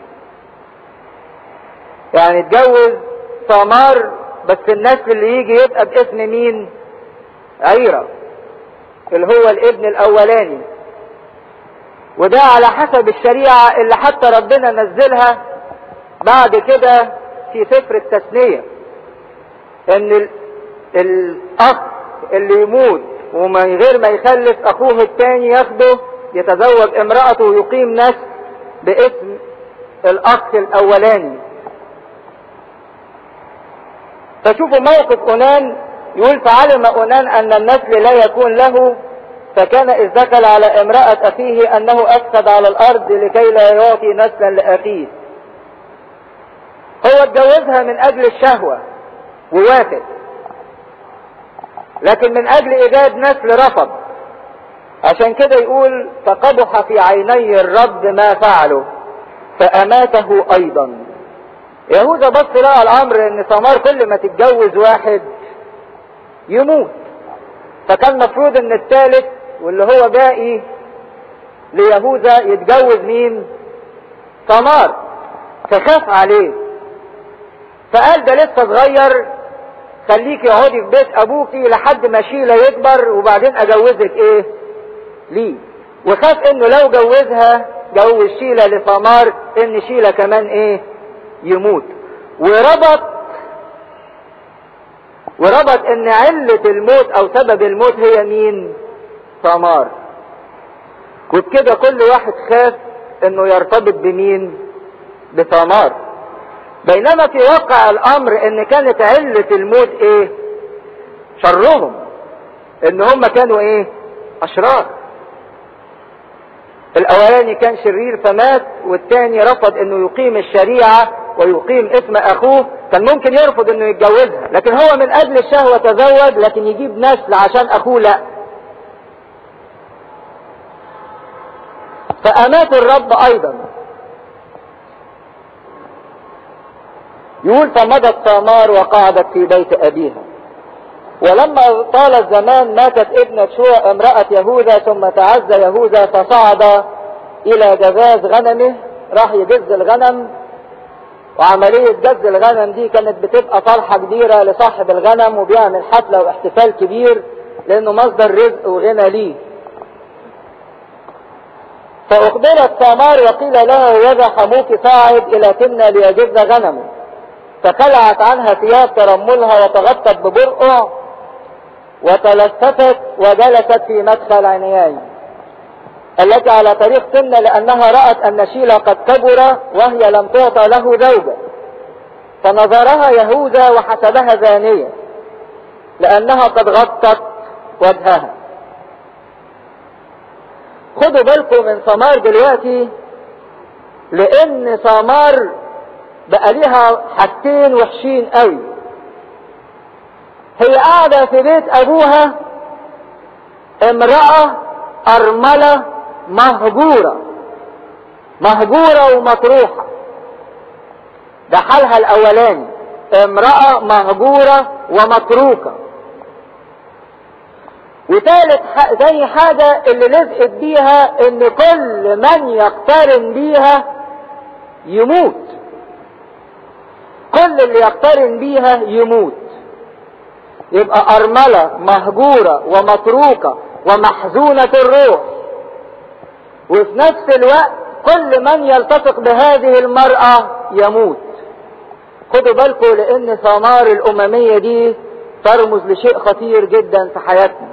يعني اتجوز ثمار بس النسل اللي يجي يبقى باسم مين عيرة اللي هو الابن الاولاني وده على حسب الشريعة اللي حتى ربنا نزلها بعد كده في سفر التثنية ان ال... الاخ اللي يموت ومن غير ما يخلف اخوه التاني ياخده يتزوج امرأته ويقيم نسل باسم الاخ الاولاني فشوفوا موقف أنان يقول فعلم أنان أن النسل لا يكون له فكان إذ دخل على امرأة أخيه أنه أفسد على الأرض لكي لا يعطي نسلا لأخيه هو اتجوزها من أجل الشهوة ووافق لكن من أجل إيجاد نسل رفض عشان كده يقول فقبح في عيني الرب ما فعله فأماته أيضا يهوذا بص لقى الامر ان ثمار كل ما تتجوز واحد يموت فكان مفروض ان الثالث واللي هو باقي ليهوذا يتجوز مين ثمار فخاف عليه فقال ده لسه صغير خليكي اقعدي في بيت ابوكي لحد ما شيلة يكبر وبعدين اجوزك ايه ليه وخاف انه لو جوزها جوز شيلة لثمار ان شيلة كمان ايه يموت وربط وربط ان علة الموت او سبب الموت هي مين ثمار وبكده كل واحد خاف انه يرتبط بمين بثمار بينما في واقع الامر ان كانت علة الموت ايه شرهم ان هم كانوا ايه اشرار الاولاني كان شرير فمات والتاني رفض انه يقيم الشريعة ويقيم اسم اخوه كان ممكن يرفض انه يتجوزها لكن هو من اجل الشهوة تزوج لكن يجيب نسل عشان اخوه لا فامات الرب ايضا يقول فمضت ثمار وقعدت في بيت ابيها ولما طال الزمان ماتت ابنة شوى امرأة يهوذا ثم تعزى يهوذا فصعد الى جزاز غنمه راح يجز الغنم وعملية جز الغنم دي كانت بتبقى فرحة كبيرة لصاحب الغنم وبيعمل حفلة واحتفال كبير لانه مصدر رزق وغنى ليه فأخبرت ثمار وقيل لها يذا حموك صاعد إلى تمنى ليجز غنمه فخلعت عنها ثياب ترملها وتغطت ببرقع وتلففت وجلست في مدخل عينيين التي على طريق تمنى لأنها رأت أن شيلا قد كبر وهي لم تعطى له زوجة فنظرها يهوذا وحسبها زانية لأنها قد غطت وجهها خدوا بالكم من سمار دلوقتي لأن سمار بقى ليها حاجتين وحشين قوي هي قاعدة في بيت أبوها امرأة أرملة مهجورة مهجورة ومطروحة ده حالها الأولاني امرأة مهجورة ومتروكة وثالث زي حاجة اللي لزقت بيها ان كل من يقترن بيها يموت كل اللي يقترن بيها يموت يبقى أرملة مهجورة ومتروكة ومحزونة الروح وفي نفس الوقت كل من يلتصق بهذه المرأة يموت خدوا بالكم لأن ثمار الأممية دي ترمز لشيء خطير جدا في حياتنا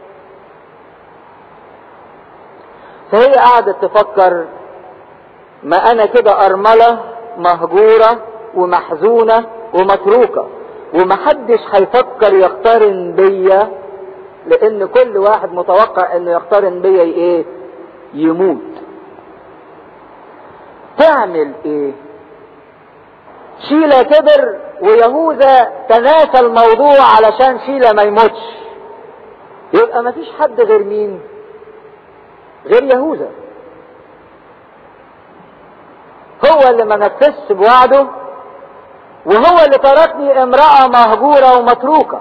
فهي قعدت تفكر ما أنا كده أرملة مهجورة ومحزونة ومتروكة ومحدش هيفكر يقترن بيا لان كل واحد متوقع انه يقترن بيا ايه يموت تعمل ايه شيلة كبر ويهوذا تناسى الموضوع علشان شيلة ما يموتش يبقى ما فيش حد غير مين غير يهوذا هو اللي ما نفذش بوعده وهو اللي تركني امرأة مهجورة ومتروكة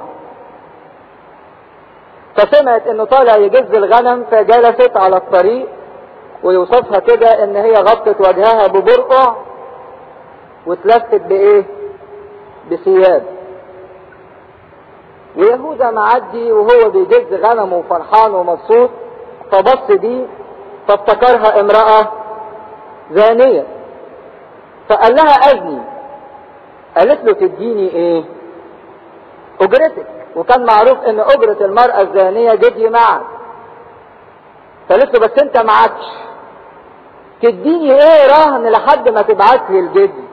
فسمعت انه طالع يجز الغنم فجلست على الطريق ويوصفها كده ان هي غطت وجهها ببرقع واتلفت بايه بثياب ويهوذا معدي وهو بيجز غنمه وفرحان ومبسوط فبص دي فافتكرها امرأة زانية فقال لها اذني قالت له تديني ايه اجرتك وكان معروف ان اجرة المرأة الزانية جدي معك قالت له بس انت معكش تديني ايه رهن لحد ما تبعت لي الجدي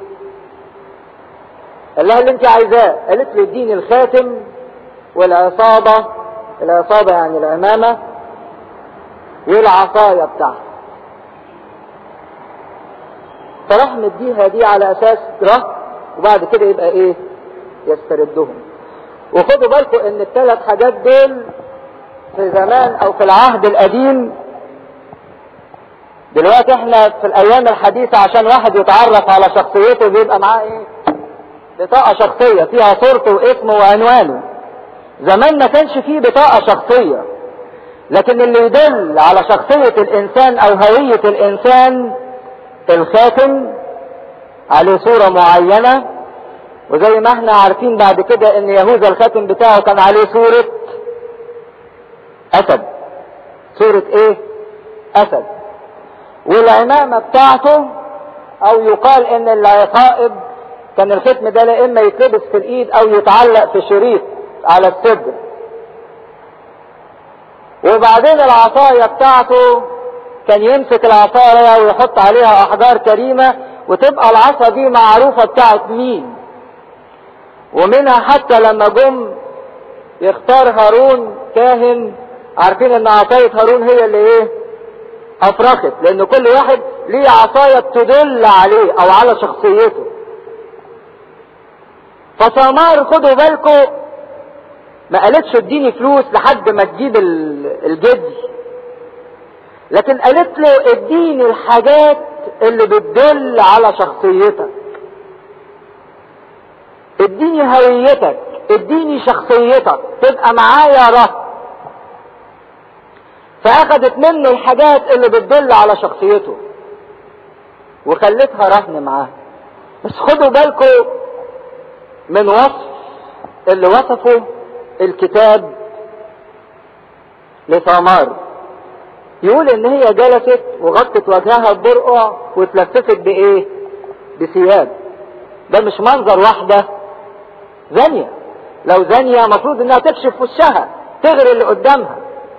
قال لها اللي انت عايزاه قالت له اديني الخاتم والعصابة العصابة يعني العمامة والعصاية بتاعته فراح مديها دي على اساس رهن وبعد كده يبقى ايه يستردهم وخدوا بالكم ان الثلاث حاجات دول في زمان او في العهد القديم دلوقتي احنا في الايام الحديثة عشان واحد يتعرف على شخصيته بيبقى معاه ايه بطاقة شخصية فيها صورته واسمه وعنوانه زمان ما كانش فيه بطاقة شخصية لكن اللي يدل على شخصية الانسان او هوية الانسان الخاتم عليه صورة معينة وزي ما احنا عارفين بعد كده ان يهوذا الخاتم بتاعه كان عليه صورة اسد صورة ايه اسد والعمامة بتاعته او يقال ان العقائب كان الختم ده لا اما يتلبس في الايد او يتعلق في شريط على الصدر وبعدين العصاية بتاعته كان يمسك العصاية ويحط عليها احجار كريمة وتبقى العصا دي معروفة بتاعت مين ومنها حتى لما جم يختار هارون كاهن عارفين ان عصاية هارون هي اللي ايه افرخت لان كل واحد ليه عصاية تدل عليه او على شخصيته فسمار خدوا بالكم ما قالتش اديني فلوس لحد ما تجيب الجدي لكن قالت له اديني الحاجات اللي بتدل على شخصيتك اديني هويتك اديني شخصيتك تبقى معايا رهن فاخدت منه الحاجات اللي بتدل على شخصيته وخلتها رهن معاه بس خدوا بالكم من وصف اللي وصفه الكتاب لثمار يقول ان هي جلست وغطت وجهها ببرقع واتلففت بايه بثياب ده مش منظر واحده زانية لو زانية مفروض انها تكشف وشها تغري اللي قدامها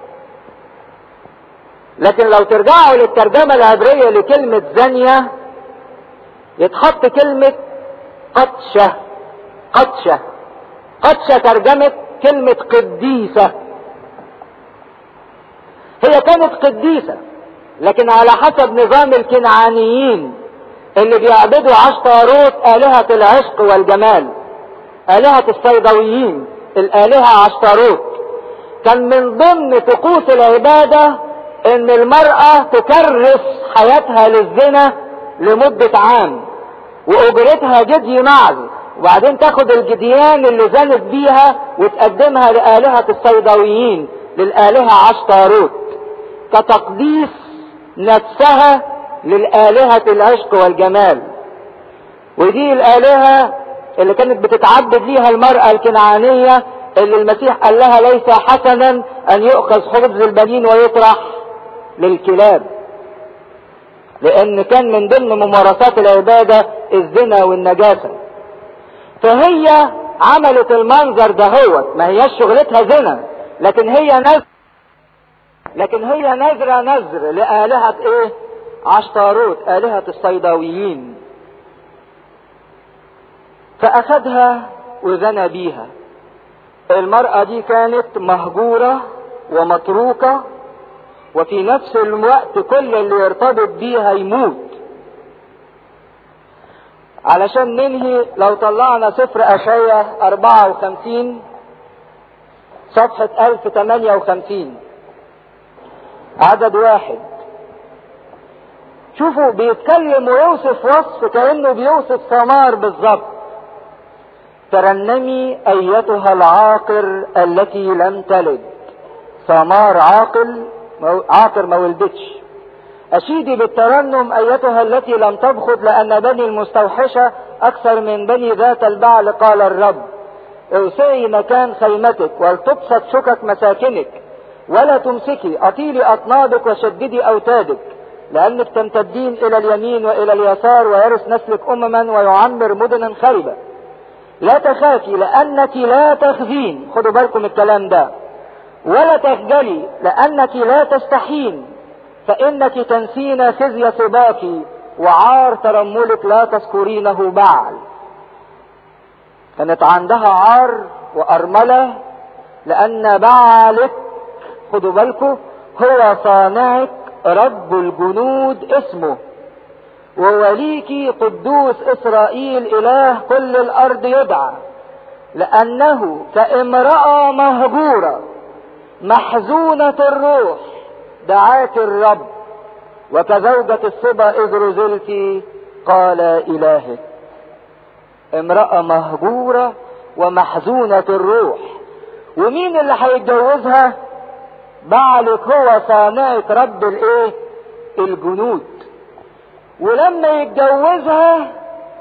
لكن لو ترجعوا للترجمة العبرية لكلمة زانية يتحط كلمة قدشة قدشة قدشة ترجمة كلمة قديسة هي كانت قديسة لكن على حسب نظام الكنعانيين اللي بيعبدوا عشتاروت آلهة العشق والجمال آلهة الصيدويين الآلهة عشتاروت كان من ضمن طقوس العبادة ان المرأة تكرس حياتها للزنا لمدة عام واجرتها جدي معزي وبعدين تاخد الجديان اللي زنت بيها وتقدمها لآلهة الصيدويين للآلهة عشتاروت كتقديس نفسها للآلهة العشق والجمال ودي الآلهة اللي كانت بتتعبد ليها المرأة الكنعانية اللي المسيح قال لها ليس حسنا ان يؤخذ خبز البنين ويطرح للكلاب لان كان من ضمن ممارسات العبادة الزنا والنجاسة فهي عملت المنظر ده هو ما هياش شغلتها زنا لكن هي نذر لكن هي نذرة نذر لآلهة ايه عشتاروت آلهة الصيداويين فأخذها وزنى بيها المرأة دي كانت مهجورة ومتروكة وفي نفس الوقت كل اللي يرتبط بيها يموت علشان ننهي لو طلعنا سفر أشعية 54 صفحة 1058 عدد واحد شوفوا بيتكلم ويوصف وصف كأنه بيوصف ثمار بالظبط ترنمي أيتها العاقر التي لم تلد ثمار عاقل عاقر ما ولدتش أشيدي بالترنم أيتها التي لم تبخض لأن بني المستوحشة أكثر من بني ذات البعل قال الرب اوسعي مكان خيمتك ولتبسط شكك مساكنك ولا تمسكي أطيلي أطنابك وشددي أوتادك لأنك تمتدين إلى اليمين وإلى اليسار ويرث نسلك أمما ويعمر مدنا خربة لا تخافي لأنك لا تخزين خدوا بالكم الكلام ده ولا تخجلي لأنك لا تستحين فإنك تنسين خزي صباك وعار ترملك لا تذكرينه بعل كانت عندها عار وأرملة لأن بعلك خدوا بالكم هو صانعك رب الجنود اسمه ووليك قدوس إسرائيل إله كل الأرض يدعى لأنه كامرأة مهجورة محزونة الروح دعاك الرب وكزوجة الصبا إذ رزلت قال إلهك امرأة مهجورة ومحزونة الروح ومين اللي هيتجوزها بعلك هو صانعك رب الايه الجنود ولما يتجوزها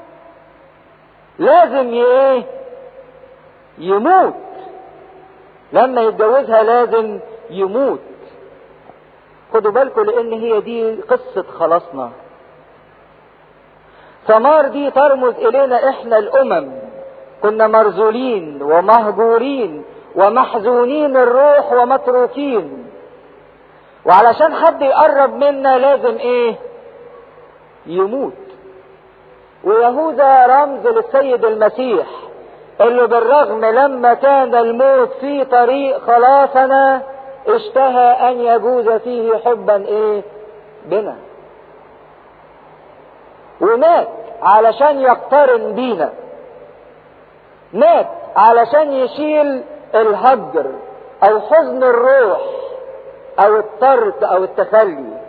لازم ايه يموت لما يتجوزها لازم يموت خدوا بالكم لان هي دي قصة خلاصنا ثمار دي ترمز الينا احنا الامم كنا مرذولين ومهجورين ومحزونين الروح ومتروكين وعلشان حد يقرب منا لازم ايه يموت ويهوذا رمز للسيد المسيح اللي بالرغم لما كان الموت في طريق خلاصنا اشتهى ان يجوز فيه حبا ايه بنا ومات علشان يقترن بينا مات علشان يشيل الهجر او حزن الروح او الترك او التخلي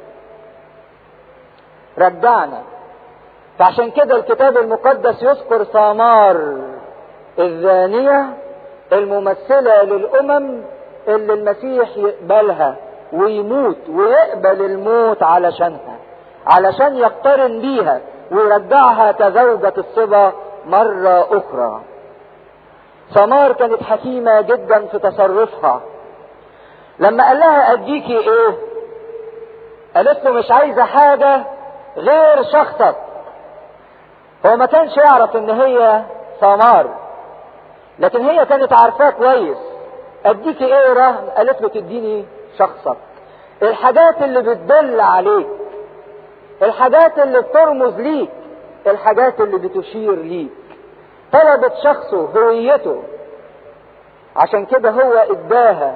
رجعنا فعشان كده الكتاب المقدس يذكر ثمار الزانية الممثلة للأمم اللي المسيح يقبلها ويموت ويقبل الموت علشانها علشان يقترن بيها ويرجعها كزوجة الصبا مرة أخرى ثمار كانت حكيمة جدا في تصرفها لما قال لها أديكي إيه قالت له مش عايزة حاجة غير شخصك هو ما كانش يعرف ان هي ثمار لكن هي كانت عارفاه كويس اديكي ايه رهن قالت له تديني شخصك الحاجات اللي بتدل عليك الحاجات اللي بترمز ليك الحاجات اللي بتشير ليك طلبت شخصه هويته عشان كده هو اداها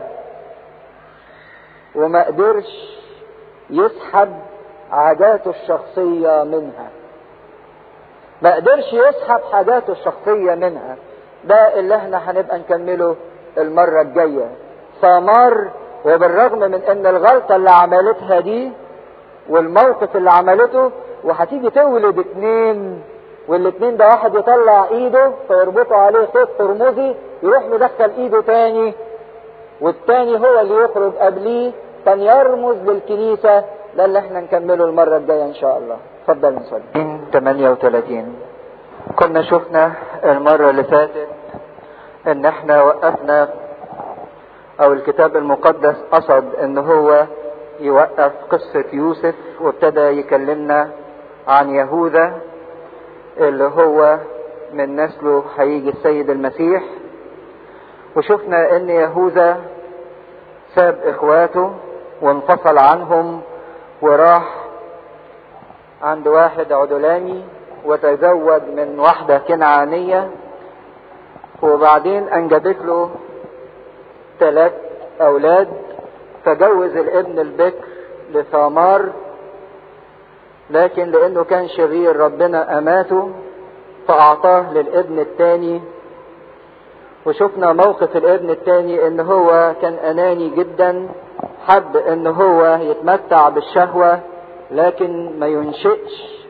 وما قدرش يسحب عاداته الشخصية منها ما قدرش يسحب حاجاته الشخصية منها ده اللي احنا هنبقى نكمله المرة الجاية ثمار وبالرغم من ان الغلطة اللي عملتها دي والموقف اللي عملته وهتيجي تولد اتنين والاتنين ده واحد يطلع ايده فيربطوا عليه خيط ترمزي يروح مدخل ايده تاني والتاني هو اللي يخرج قبليه كان يرمز للكنيسة ده اللي احنا نكمله المرة الجاية ان شاء الله اتفضل نصلي 38 كنا شفنا المرة اللي فاتت ان احنا وقفنا او الكتاب المقدس قصد ان هو يوقف قصة يوسف وابتدى يكلمنا عن يهوذا اللي هو من نسله هيجي السيد المسيح وشفنا ان يهوذا ساب اخواته وانفصل عنهم وراح عند واحد عدلاني وتزوج من واحدة كنعانية وبعدين انجبت له ثلاث اولاد فجوز الابن البكر لثامار لكن لانه كان شرير ربنا اماته فاعطاه للابن الثاني وشفنا موقف الابن الثاني ان هو كان اناني جدا حب ان هو يتمتع بالشهوة لكن ما ينشئش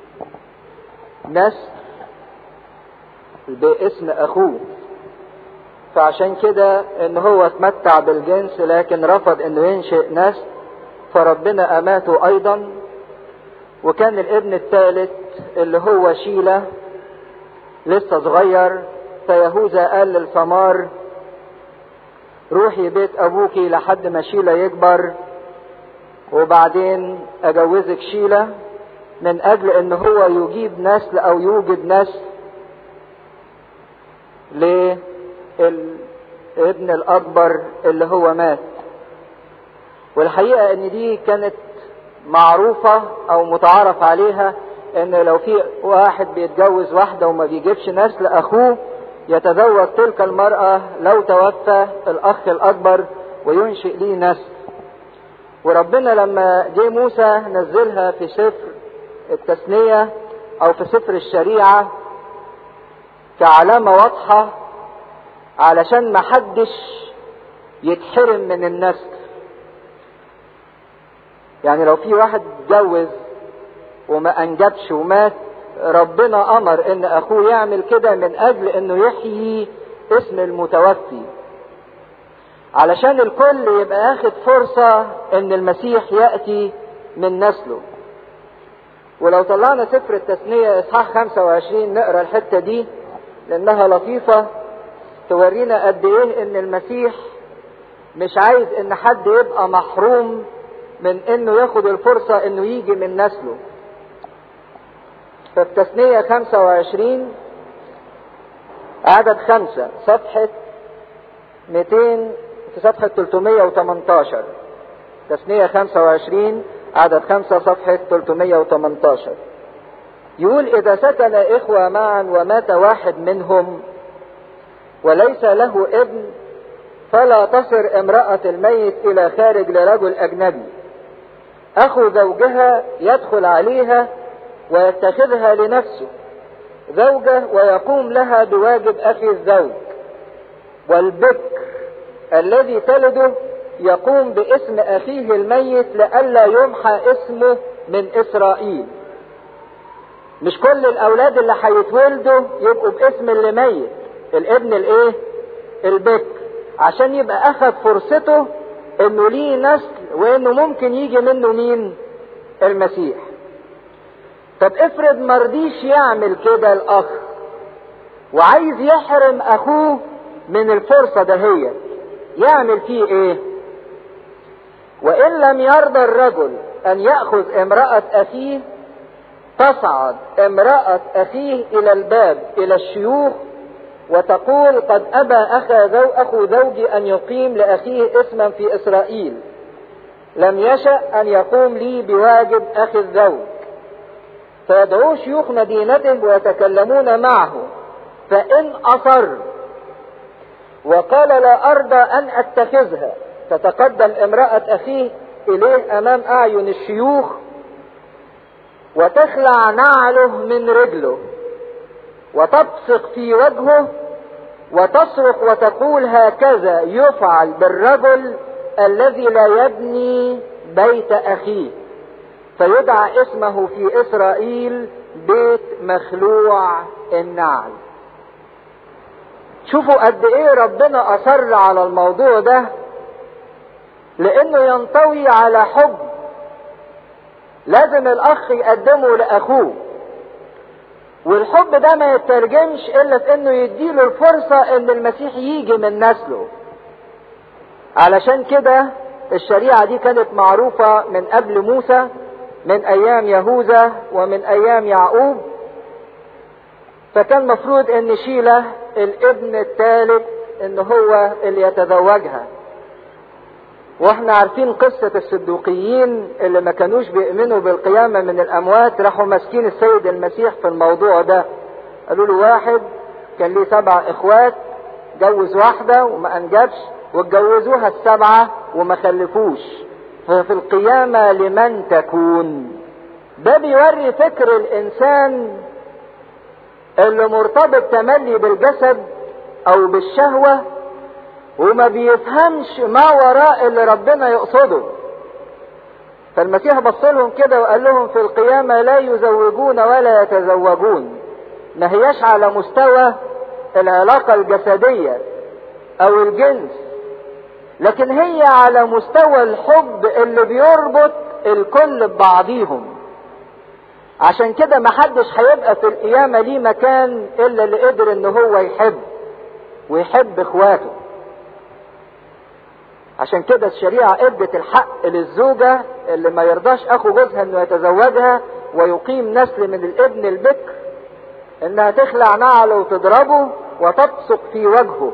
نسل باسم اخوه فعشان كده ان هو اتمتع بالجنس لكن رفض انه ينشئ نسل فربنا اماته ايضا وكان الابن الثالث اللي هو شيلة لسه صغير فيهوذا قال للثمار روحي بيت ابوكي لحد ما شيلة يكبر وبعدين اجوزك شيلة من اجل ان هو يجيب نسل او يوجد نسل للابن الاكبر اللي هو مات والحقيقة ان دي كانت معروفة او متعارف عليها ان لو في واحد بيتجوز واحدة وما بيجيبش نسل اخوه يتزوج تلك المرأة لو توفى الاخ الاكبر وينشئ ليه نسل وربنا لما جه موسى نزلها في سفر التثنية او في سفر الشريعة كعلامة واضحة علشان ما حدش يتحرم من النسل يعني لو في واحد اتجوز وما انجبش ومات ربنا امر ان اخوه يعمل كده من اجل انه يحيي اسم المتوفي علشان الكل يبقى اخد فرصة ان المسيح يأتي من نسله ولو طلعنا سفر التثنية اصحاح 25 نقرا الحتة دي لانها لطيفة تورينا قد ايه ان المسيح مش عايز ان حد يبقى محروم من انه ياخد الفرصة انه يجي من نسله ففي تثنية 25 عدد خمسة صفحة 200 في صفحة 318 تثنية 25 عدد خمسة صفحة 318 يقول إذا سكن إخوة معا ومات واحد منهم وليس له ابن فلا تصر امرأة الميت إلى خارج لرجل أجنبي أخو زوجها يدخل عليها ويتخذها لنفسه زوجة ويقوم لها بواجب أخي الزوج والبكر الذي تلده يقوم باسم أخيه الميت لئلا يمحى اسمه من إسرائيل مش كل الأولاد اللي هيتولدوا يبقوا باسم اللي ميت الابن الايه البكر عشان يبقى أخذ فرصته إنه ليه نسل وإنه ممكن يجي منه مين المسيح طب افرض مرضيش يعمل كده الاخ وعايز يحرم اخوه من الفرصة دهية يعمل فيه ايه وان لم يرضى الرجل ان يأخذ امرأة اخيه تصعد امرأة اخيه الى الباب الى الشيوخ وتقول قد ابى اخا زو اخو زوجي ان يقيم لاخيه اسما في اسرائيل لم يشأ ان يقوم لي بواجب اخي الزوج فيدعو شيوخ مدينته ويتكلمون معه فإن أصر وقال لا أرضى أن أتخذها تتقدم امرأة أخيه إليه أمام أعين الشيوخ وتخلع نعله من رجله وتبصق في وجهه وتصرخ وتقول هكذا يفعل بالرجل الذي لا يبني بيت أخيه فيدعى اسمه في اسرائيل بيت مخلوع النعل شوفوا قد ايه ربنا اصر على الموضوع ده لانه ينطوي على حب لازم الاخ يقدمه لاخوه والحب ده ما يترجمش الا في انه يديله الفرصة ان المسيح يجي من نسله علشان كده الشريعة دي كانت معروفة من قبل موسى من ايام يهوذا ومن ايام يعقوب فكان مفروض ان شيلة الابن الثالث ان هو اللي يتزوجها واحنا عارفين قصة الصدوقيين اللي ما كانوش بيؤمنوا بالقيامة من الاموات راحوا ماسكين السيد المسيح في الموضوع ده قالوا له واحد كان ليه سبع اخوات جوز واحدة وما انجبش واتجوزوها السبعة وما خلفوش ففي القيامة لمن تكون ده بيوري فكر الانسان اللي مرتبط تملي بالجسد او بالشهوة وما بيفهمش ما وراء اللي ربنا يقصده فالمسيح بص لهم كده وقال لهم في القيامة لا يزوجون ولا يتزوجون ما هياش على مستوى العلاقة الجسدية او الجنس لكن هي على مستوى الحب اللي بيربط الكل ببعضيهم عشان كده محدش هيبقى في القيامة ليه مكان الا اللي قدر ان هو يحب ويحب اخواته عشان كده الشريعة ادت الحق للزوجة اللي ما يرضاش اخو جوزها انه يتزوجها ويقيم نسل من الابن البكر انها تخلع نعله وتضربه وتبصق في وجهه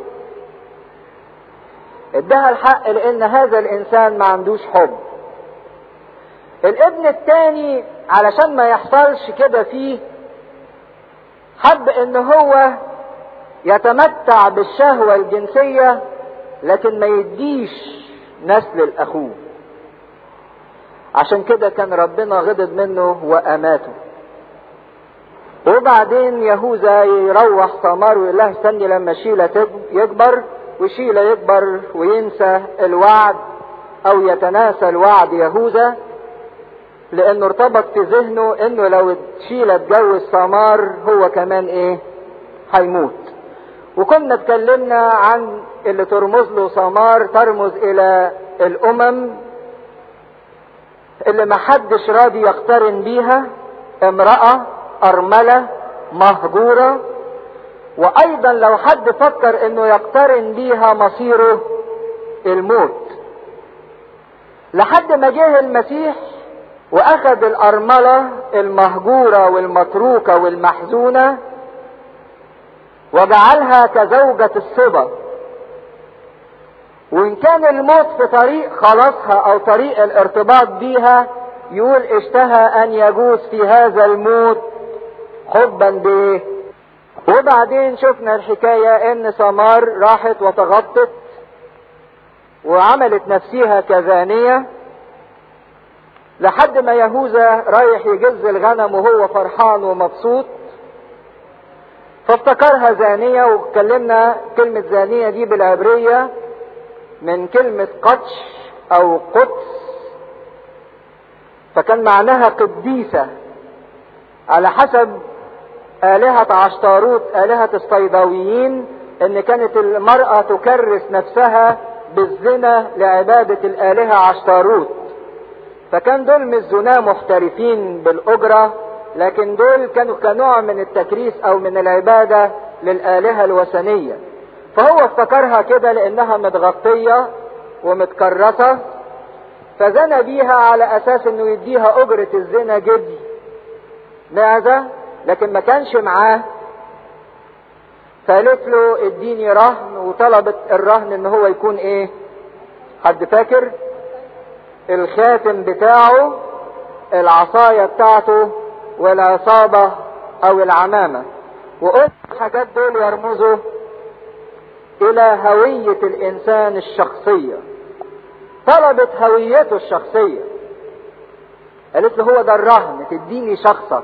ادها الحق لان هذا الانسان ما عندوش حب الابن التاني علشان ما يحصلش كده فيه حب ان هو يتمتع بالشهوة الجنسية لكن ما يديش نسل لاخوه عشان كده كان ربنا غضب منه واماته وبعدين يهوذا يروح ثمار ويقول لها استني لما شيلة يكبر وشيلة يكبر وينسى الوعد او يتناسى الوعد يهوذا لانه ارتبط في ذهنه انه لو شيلة اتجوز ثمار هو كمان ايه هيموت وكنا اتكلمنا عن اللي ترمز له ثمار ترمز الى الامم اللي محدش راضي يقترن بيها امرأة ارملة مهجورة وايضا لو حد فكر انه يقترن بيها مصيره الموت لحد ما جه المسيح واخذ الارملة المهجورة والمتروكة والمحزونة وجعلها كزوجة الصبا وان كان الموت في طريق خلاصها او طريق الارتباط بيها يقول اشتهى ان يجوز في هذا الموت حبا بايه وبعدين شفنا الحكاية ان سمار راحت وتغطت وعملت نفسها كزانية لحد ما يهوذا رايح يجز الغنم وهو فرحان ومبسوط فافتكرها زانية واتكلمنا كلمة زانية دي بالعبرية من كلمة قدش او قدس فكان معناها قديسة على حسب آلهة عشتاروت آلهة الصيداويين ان كانت المرأة تكرس نفسها بالزنا لعبادة الآلهة عشتاروت فكان دول مش زنا محترفين بالأجرة لكن دول كانوا كنوع من التكريس او من العبادة للآلهة الوثنية فهو افتكرها كده لانها متغطية ومتكرسة فزنى بيها على اساس انه يديها اجرة الزنا جدي ماذا لكن ما كانش معاه فقالت له اديني رهن وطلبت الرهن ان هو يكون ايه حد فاكر الخاتم بتاعه العصاية بتاعته والعصابة او العمامة وقلت الحاجات دول يرمزوا الى هوية الانسان الشخصية طلبت هويته الشخصية قالت له هو ده الرهن تديني شخصك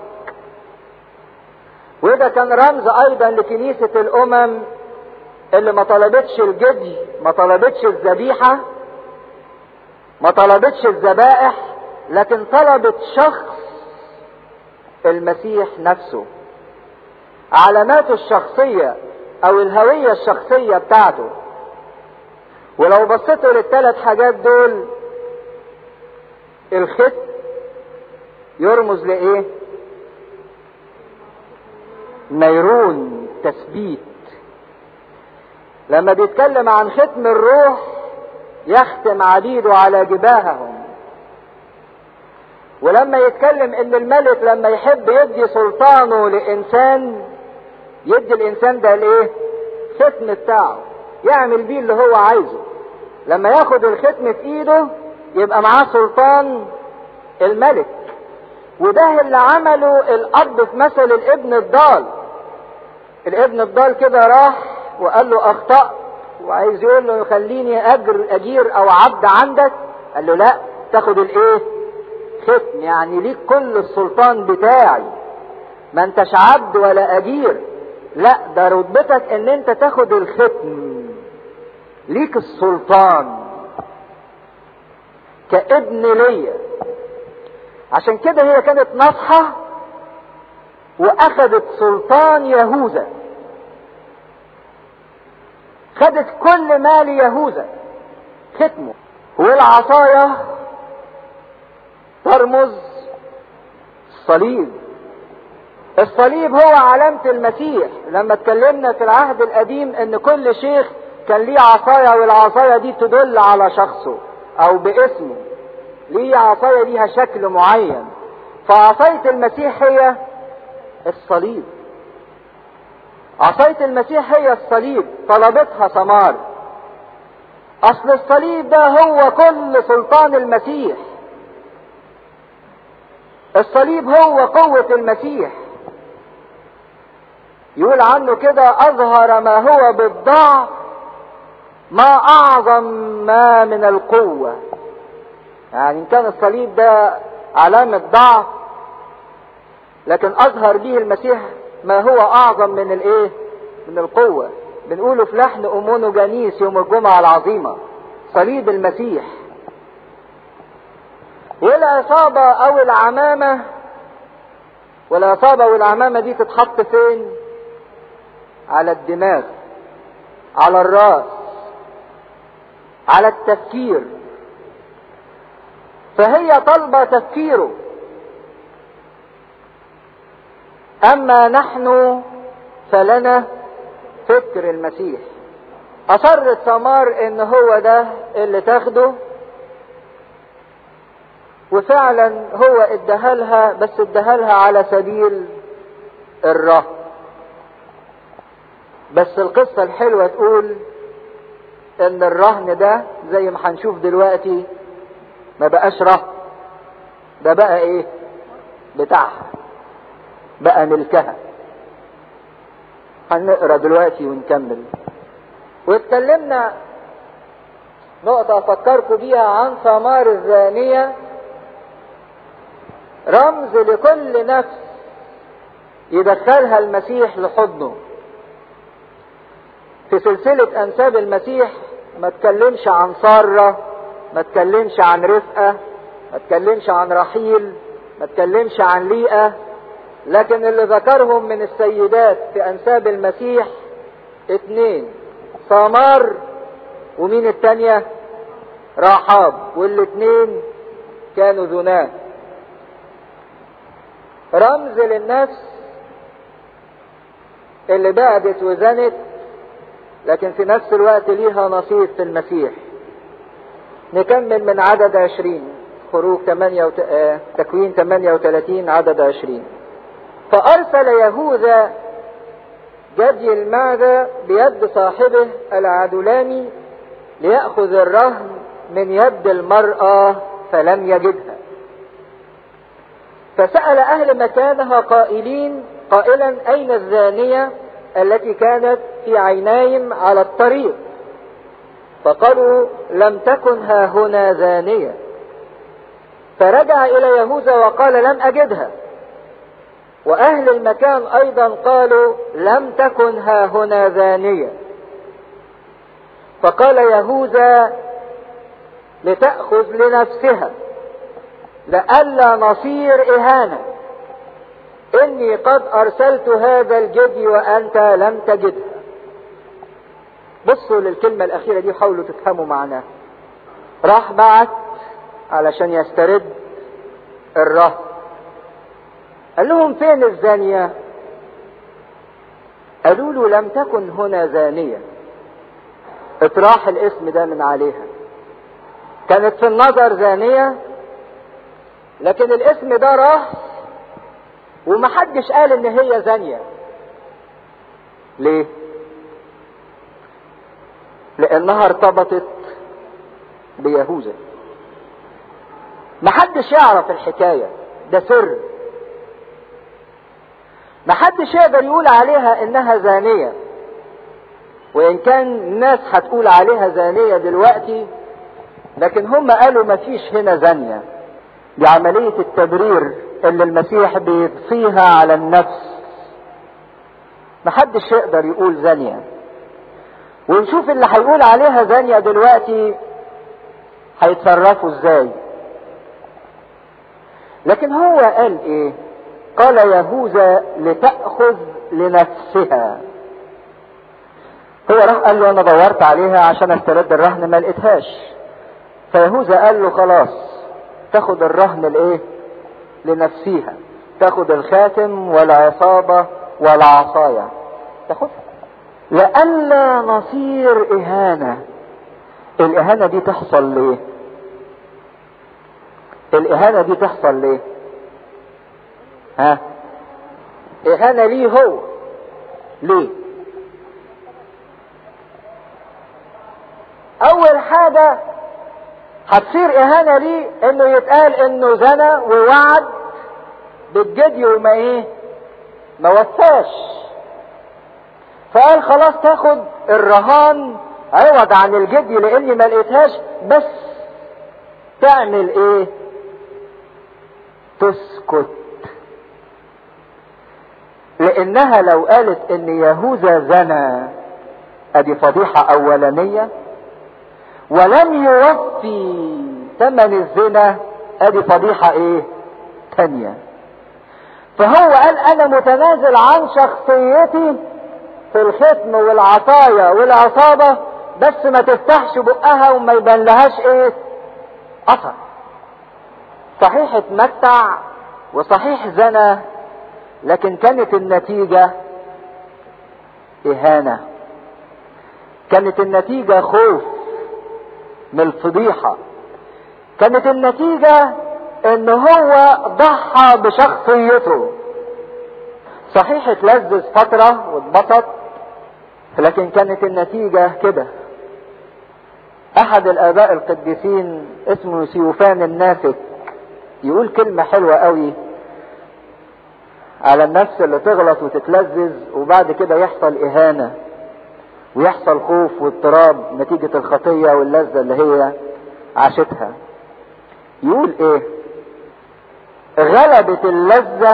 وده كان رمز ايضا لكنيسة الامم اللي ما طلبتش الجدي ما طلبتش الذبيحة ما طلبتش الذبائح لكن طلبت شخص المسيح نفسه علاماته الشخصية او الهوية الشخصية بتاعته ولو بصيتوا للثلاث حاجات دول الخت يرمز لايه نيرون تثبيت لما بيتكلم عن ختم الروح يختم عبيده على جباههم ولما يتكلم ان الملك لما يحب يدي سلطانه لانسان يدي الانسان ده الايه ختم بتاعه يعمل بيه اللي هو عايزه لما ياخد الختم في ايده يبقى معاه سلطان الملك وده اللي عمله الاب في مثل الابن الضال الابن الضال كده راح وقال له اخطأت وعايز يقول له خليني اجر اجير او عبد عندك قال له لا تاخد الايه ختم يعني ليك كل السلطان بتاعي ما انتش عبد ولا اجير لا ده رتبتك ان انت تاخد الختم ليك السلطان كابن ليا عشان كده هي كانت نصحة واخدت سلطان يهوذا خدت كل مال يهوذا ختمه والعصاية ترمز الصليب الصليب هو علامة المسيح لما اتكلمنا في العهد القديم ان كل شيخ كان ليه عصاية والعصاية دي تدل على شخصه او باسمه ليه عصاية ليها شكل معين فعصاية المسيح هي الصليب عصاية المسيح هي الصليب طلبتها ثمار اصل الصليب ده هو كل سلطان المسيح الصليب هو قوة المسيح يقول عنه كده اظهر ما هو بالضعف ما اعظم ما من القوة يعني ان كان الصليب ده علامة ضعف لكن اظهر به المسيح ما هو اعظم من الايه من القوة بنقوله في لحن امونو جانيس يوم الجمعة العظيمة صليب المسيح والعصابة او العمامة والعصابة والعمامة دي تتحط فين على الدماغ على الراس على التفكير فهي طالبة تفكيره اما نحن فلنا فكر المسيح اصرت ثمار ان هو ده اللي تاخده وفعلا هو ادهلها بس ادهلها على سبيل الرهب بس القصة الحلوة تقول ان الرهن ده زي ما هنشوف دلوقتي ما بقاش رهن ده بقى ايه بتاعها بقى ملكها هنقرا دلوقتي ونكمل واتكلمنا نقطة افكركم بيها عن ثمار الزانية رمز لكل نفس يدخلها المسيح لحضنه في سلسلة انساب المسيح ما تكلمش عن سارة ما تكلمش عن رفقة ما تكلمش عن رحيل ما تكلمش عن ليئة لكن اللي ذكرهم من السيدات في انساب المسيح اتنين سامار ومين التانية راحاب والاتنين كانوا ذناه رمز للنفس اللي بعدت وزنت لكن في نفس الوقت ليها نصيب في المسيح نكمل من عدد عشرين خروج 8 وت... آه... تكوين 38 عدد عشرين فأرسل يهوذا جدي المعدة بيد صاحبه العدلاني ليأخذ الرهن من يد المرأة فلم يجدها فسأل أهل مكانها قائلين قائلا أين الزانية التي كانت في عينيهم على الطريق فقالوا لم تكن ها هنا زانية فرجع إلى يهوذا وقال لم أجدها وأهل المكان أيضا قالوا لم تكن ها هنا زانية فقال يهوذا لتأخذ لنفسها لئلا نصير إهانة إني قد أرسلت هذا الجدي وأنت لم تجدها بصوا للكلمة الأخيرة دي وحاولوا تفهموا معناها راح بعت علشان يسترد الرهن قال لهم فين الزانية قالوا له لم تكن هنا زانية اطراح الاسم ده من عليها كانت في النظر زانية لكن الاسم ده راح ومحدش قال ان هي زانية ليه لانها ارتبطت بيهوذا محدش يعرف الحكاية ده سر محدش يقدر يقول عليها انها زانية وان كان الناس هتقول عليها زانية دلوقتي لكن هم قالوا مفيش هنا زانية دي عملية التبرير اللي المسيح بيضفيها على النفس محدش يقدر يقول زانية ونشوف اللي هيقول عليها زانية دلوقتي هيتصرفوا ازاي لكن هو قال ايه قال يهوذا لتأخذ لنفسها هو راح قال له انا دورت عليها عشان استرد الرهن ما لقيتهاش فيهوذا قال له خلاص تاخد الرهن الايه لنفسيها تاخد الخاتم والعصابة والعصاية تاخدها لئلا نصير اهانة الاهانة دي تحصل ليه الاهانة دي تحصل ليه ها اهانة ليه هو ليه اول حاجة هتصير اهانة ليه انه يتقال انه زنى ووعد بالجدي وما ايه ما وفاش فقال خلاص تاخد الرهان عوض عن الجدي لاني ما لقيتهاش بس تعمل ايه تسكت لانها لو قالت ان يهوذا زنى ادي فضيحة اولانية ولم يوفي ثمن الزنا ادي فضيحة ايه تانية فهو قال انا متنازل عن شخصيتي في الختم والعصاية والعصابة بس ما تفتحش بقها وما يبان لهاش ايه اثر صحيح اتمتع وصحيح زنى لكن كانت النتيجة اهانة كانت النتيجة خوف من الفضيحة كانت النتيجة ان هو ضحى بشخصيته صحيح اتلذذ فترة واتبسط لكن كانت النتيجة كده احد الاباء القديسين اسمه سيوفان الناسك يقول كلمة حلوة قوي على النفس اللي تغلط وتتلذذ وبعد كده يحصل اهانة ويحصل خوف واضطراب نتيجة الخطية واللذة اللي هي عاشتها يقول ايه غلبة اللذة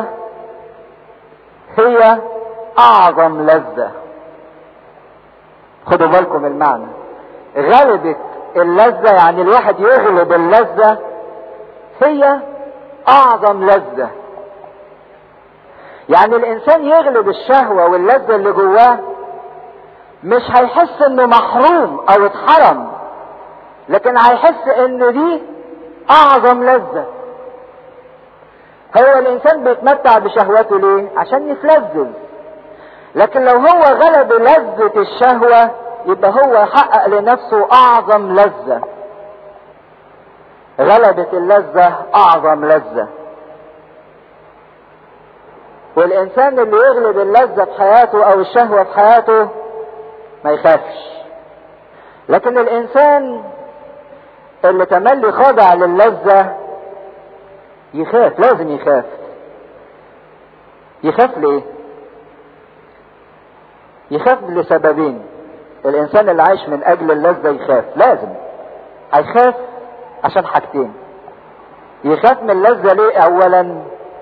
هي اعظم لذة خدوا بالكم المعنى غلبة اللذة يعني الواحد يغلب اللذة هي اعظم لذة يعني الانسان يغلب الشهوة واللذة اللي جواه مش هيحس انه محروم او اتحرم لكن هيحس ان دي اعظم لذة هو الانسان بيتمتع بشهوته ليه عشان يتلذذ لكن لو هو غلب لذة الشهوة يبقى هو يحقق لنفسه اعظم لذة غلبة اللذة اعظم لذة والانسان اللي يغلب اللذة في حياته او الشهوة في حياته ما يخافش لكن الانسان اللي تملي خاضع للذة يخاف لازم يخاف يخاف ليه يخاف لسببين الانسان اللي عايش من اجل اللذة يخاف لازم هيخاف عشان حاجتين يخاف من اللذة ليه اولا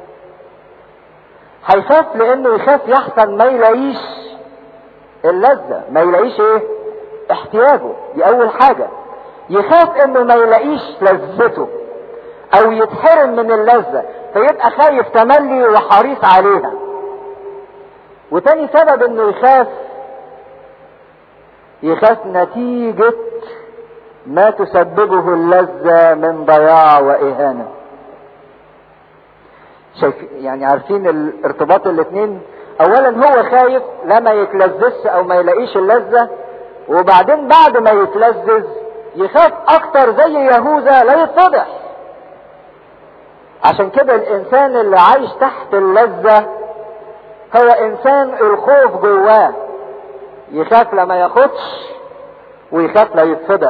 هيخاف لانه يخاف يحصل ما يلاقيش اللذة ما يلاقيش ايه احتياجه دي اول حاجة يخاف انه ما يلاقيش لذته او يتحرم من اللذة فيبقى خايف تملي وحريص عليها وتاني سبب انه يخاف يخاف نتيجة ما تسببه اللذة من ضياع واهانة شايف يعني عارفين الارتباط الاثنين اولا هو خايف لا ما يتلذذش او ما يلاقيش اللذة وبعدين بعد ما يتلذذ يخاف اكتر زي يهوذا لا يتفضح عشان كده الانسان اللي عايش تحت اللذة هو انسان الخوف جواه يخاف لما ياخدش ويخاف لا يتفضح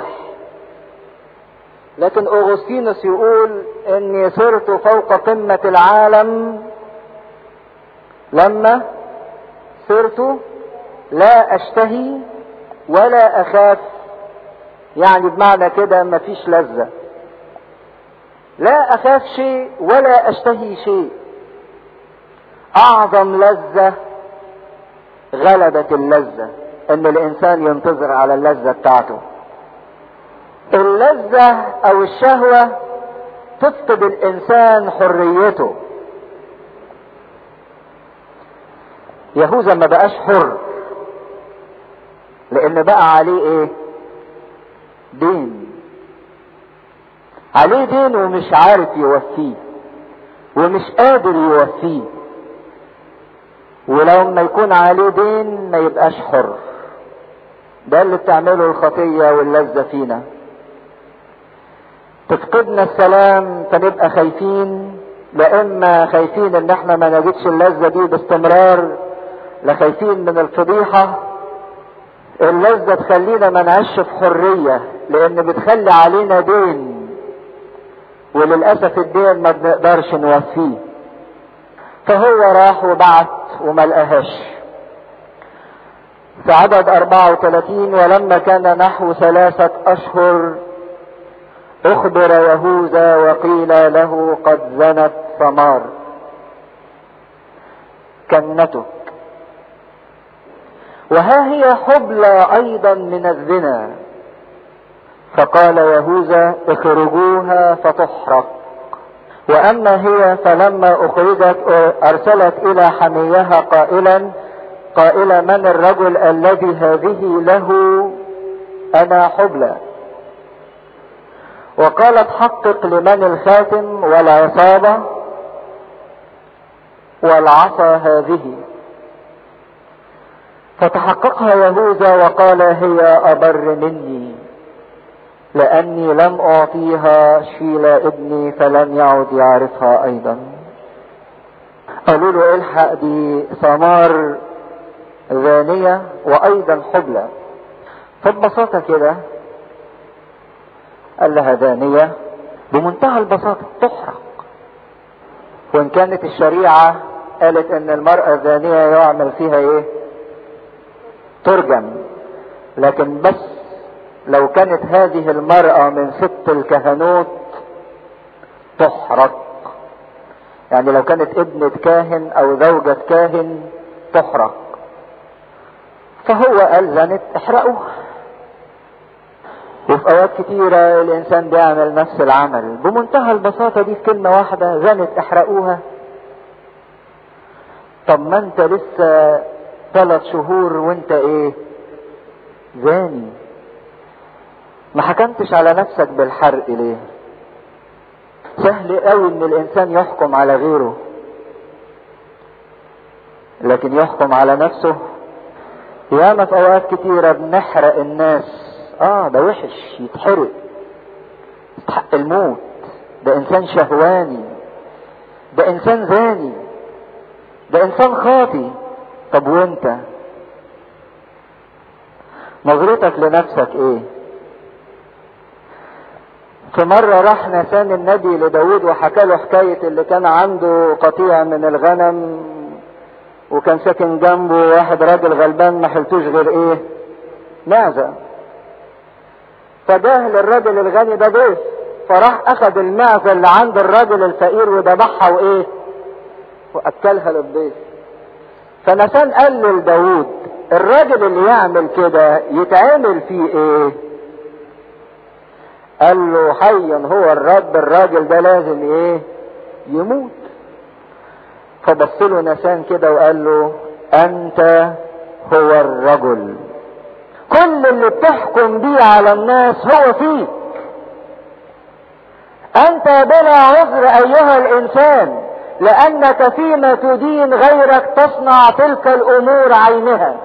لكن اغسطينوس يقول اني صرت فوق قمة العالم لما صرت لا اشتهي ولا اخاف يعني بمعنى كده مفيش لذة لا اخاف شيء ولا اشتهي شيء اعظم لذة غلبت اللذة ان الانسان ينتظر على اللذة بتاعته اللذة او الشهوة تفقد الانسان حريته يهوذا ما بقاش حر لان بقى عليه ايه دين عليه دين ومش عارف يوفيه ومش قادر يوفيه ولو ما يكون عليه دين ما يبقاش حر ده اللي بتعمله الخطية واللذة فينا تفقدنا السلام فنبقى خايفين لا اما خايفين ان احنا ما نجدش اللذة دي باستمرار لا خايفين من الفضيحة اللذة تخلينا ما نعيش في حرية لان بتخلي علينا دين وللأسف الدين ما بنقدرش نوفيه فهو راح وبعت وما لقاهاش في عدد 34 ولما كان نحو ثلاثة أشهر أخبر يهوذا وقيل له قد زنت ثمار كنتك وها هي حبلى أيضا من الزنا فقال يهوذا اخرجوها فتحرق واما هي فلما اخرجت ارسلت الى حميها قائلا قائلا من الرجل الذي هذه له انا حبلى وقالت حقق لمن الخاتم والعصابة والعصا هذه فتحققها يهوذا وقال هي أبر مني لأني لم أعطيها شيلا ابني فلم يعد يعرفها أيضا قالوا له الحق دي ثمار زانية وأيضا حبلى فببساطة كده قال لها زانية بمنتهى البساطة تحرق وإن كانت الشريعة قالت إن المرأة الزانية يعمل فيها إيه؟ ترجم لكن بس لو كانت هذه المرأة من ست الكهنوت تحرق يعني لو كانت ابنة كاهن او زوجة كاهن تحرق فهو قال زنت احرقوها وفي اوقات كتيرة الانسان بيعمل نفس العمل بمنتهى البساطة دي في كلمة واحدة زنت احرقوها طب ما انت لسه ثلاث شهور وانت ايه زاني ما حكمتش على نفسك بالحرق ليه سهل قوي ان الانسان يحكم على غيره لكن يحكم على نفسه ياما في اوقات كتيرة بنحرق الناس اه ده وحش يتحرق يستحق الموت ده انسان شهواني ده انسان زاني ده انسان خاطي طب وانت نظرتك لنفسك ايه في مرة راح نسان النبي لداود وحكى له حكاية اللي كان عنده قطيع من الغنم وكان ساكن جنبه واحد راجل غلبان ما حلتوش غير ايه معزة فجاه للراجل الغني ده ضيف فراح اخذ المعزة اللي عند الراجل الفقير وذبحها وايه واكلها للضيف فنسان قال لداود الراجل اللي يعمل كده يتعمل فيه ايه قال له حيا هو الرب الراجل ده لازم ايه يموت فبص له نسان كده وقال له انت هو الرجل كل اللي بتحكم بيه على الناس هو فيك انت بلا عذر ايها الانسان لانك فيما تدين غيرك تصنع تلك الامور عينها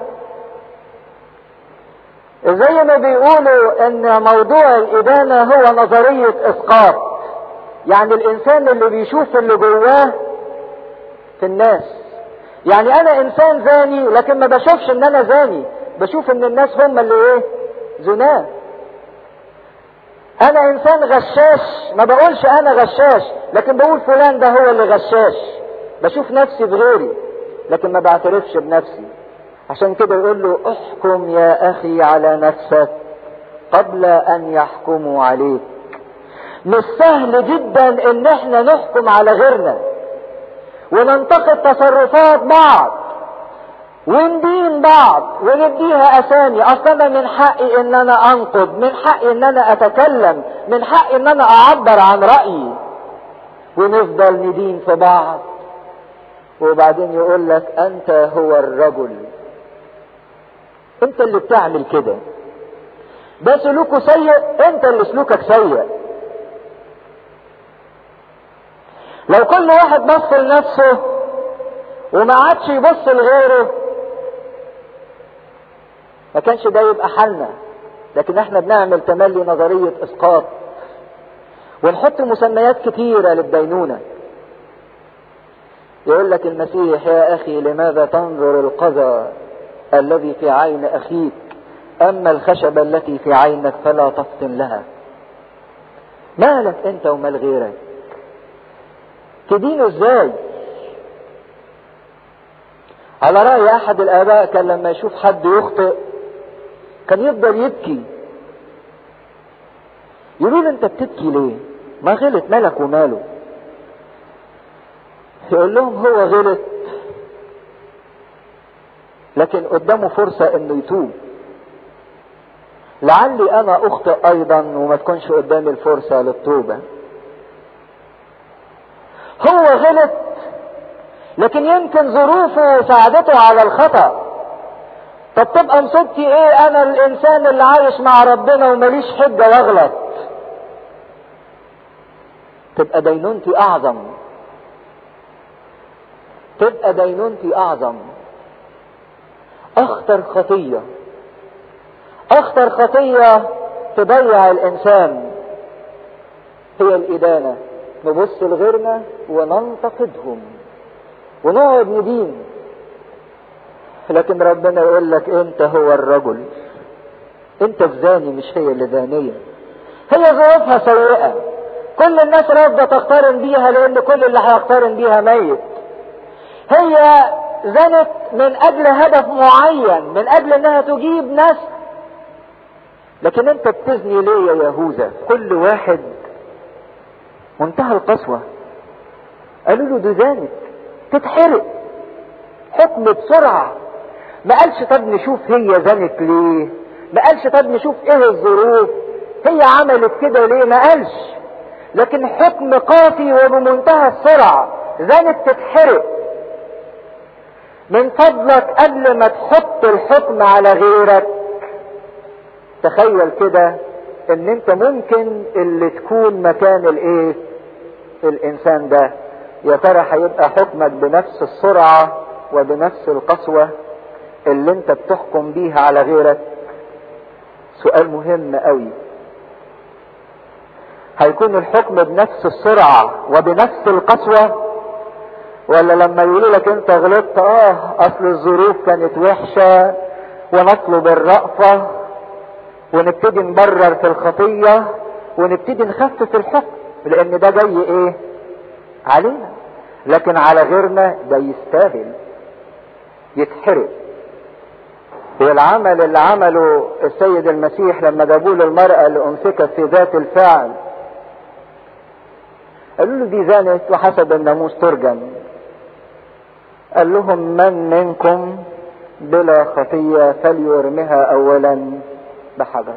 زي ما بيقولوا ان موضوع الادانة هو نظرية اسقاط يعني الانسان اللي بيشوف اللي جواه في الناس يعني انا انسان زاني لكن ما بشوفش ان انا زاني بشوف ان الناس هم اللي ايه زناه انا انسان غشاش ما بقولش انا غشاش لكن بقول فلان ده هو اللي غشاش بشوف نفسي بغيري لكن ما بعترفش بنفسي عشان كده يقول له احكم يا اخي على نفسك قبل ان يحكموا عليك مش سهل جدا ان احنا نحكم على غيرنا وننتقد تصرفات بعض وندين بعض ونديها اسامي اصلا من حقي ان انا انقد من حقي ان انا اتكلم من حقي ان انا اعبر عن رايي ونفضل ندين في بعض وبعدين يقول لك انت هو الرجل انت اللي بتعمل كده ده سلوكه سيء انت اللي سلوكك سيء لو كل واحد بص لنفسه وما عادش يبص لغيره ما كانش ده يبقى حالنا لكن احنا بنعمل تملي نظرية اسقاط ونحط مسميات كتيرة للدينونة يقول لك المسيح يا اخي لماذا تنظر القذى الذي في عين اخيك اما الخشبة التي في عينك فلا تفطن لها مالك انت ومال غيرك تدينه ازاي على رأي احد الاباء كان لما يشوف حد يخطئ كان يفضل يبكي يقولوا له انت بتبكي ليه ما غلط مالك وماله يقول لهم هو غلط لكن قدامه فرصة انه يتوب لعلي انا اخطئ ايضا وما تكونش قدامي الفرصة للتوبة هو غلط لكن يمكن ظروفه ساعدته على الخطأ طب تبقى مصيبتي ايه انا الانسان اللي عايش مع ربنا ومليش حجة واغلط تبقى دينونتي اعظم تبقى دينونتي اعظم اخطر خطية اخطر خطية تضيع الانسان هي الادانة نبص لغيرنا وننتقدهم ونقعد ندين لكن ربنا يقول لك انت هو الرجل انت الزاني مش هي اللي زانية هي ظروفها سيئة كل الناس رافضة تقترن بيها لان كل اللي هيقترن بيها ميت هي زنت من اجل هدف معين من اجل انها تجيب ناس لكن انت بتزني ليه يا يهوذا كل واحد منتهى القسوة قالوا له دي زانت تتحرق حكم بسرعة ما قالش طب نشوف هي زنت ليه ما قالش طب نشوف ايه الظروف هي عملت كده ليه ما قالش لكن حكم قاسي وبمنتهى السرعة زنت تتحرق من فضلك قبل ما تحط الحكم على غيرك تخيل كده ان انت ممكن اللي تكون مكان الايه الانسان ده يا ترى هيبقى حكمك بنفس السرعة وبنفس القسوة اللي انت بتحكم بيها على غيرك سؤال مهم قوي هيكون الحكم بنفس السرعة وبنفس القسوة ولا لما يقولوا لك انت غلطت اه اصل الظروف كانت وحشة ونطلب الرأفة ونبتدي نبرر في الخطية ونبتدي نخفف الحكم لان ده جاي ايه علينا لكن على غيرنا ده يستاهل يتحرق والعمل اللي عمله السيد المسيح لما جابوا له المرأة اللي أمسكت في ذات الفعل قالوا له دي زانت وحسب الناموس ترجم قال لهم من منكم بلا خطية فليرمها أولا بحجر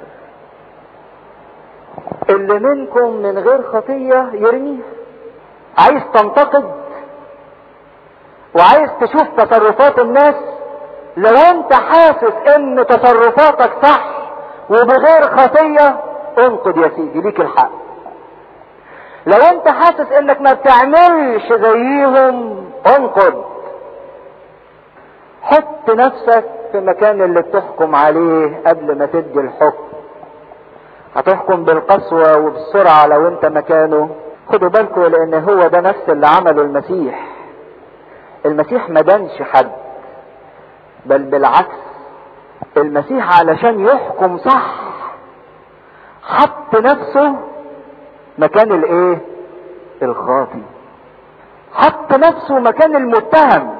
اللي منكم من غير خطية يرميها عايز تنتقد وعايز تشوف تصرفات الناس لو انت حاسس ان تصرفاتك صح وبغير خطية انقد يا سيدي ليك الحق لو انت حاسس انك ما بتعملش زيهم انقد حط نفسك في مكان اللي بتحكم عليه قبل ما تدي الحكم هتحكم بالقسوة وبالسرعة لو انت مكانه خدوا بالكم لان هو ده نفس اللي عمله المسيح المسيح ما دانش حد بل بالعكس المسيح علشان يحكم صح حط نفسه مكان الايه الخاطي حط نفسه مكان المتهم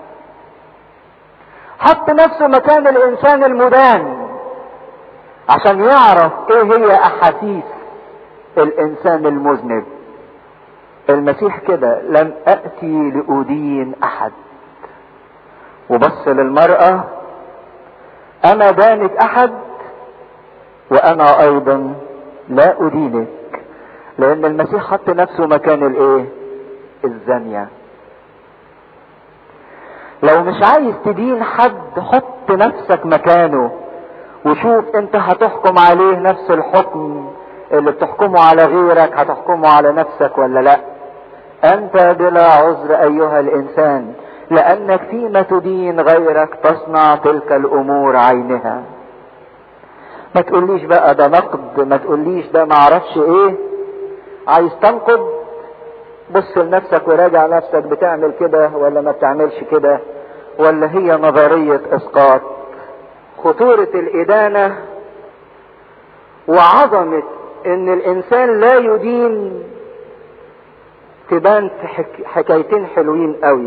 حط نفسه مكان الانسان المدان عشان يعرف ايه هي احاسيس الانسان المذنب المسيح كده لم اتي لادين احد وبص للمرأة انا دانك احد وانا ايضا لا ادينك لان المسيح حط نفسه مكان الايه الزانية لو مش عايز تدين حد حط نفسك مكانه وشوف انت هتحكم عليه نفس الحكم اللي بتحكمه على غيرك هتحكمه على نفسك ولا لا انت بلا عذر ايها الانسان لانك فيما تدين غيرك تصنع تلك الامور عينها ما تقوليش بقى ده نقد ما تقوليش ده معرفش ايه عايز تنقد بص لنفسك وراجع نفسك بتعمل كده ولا ما بتعملش كده ولا هي نظرية اسقاط خطورة الادانة وعظمة ان الانسان لا يدين تبان في حك... حكايتين حلوين قوي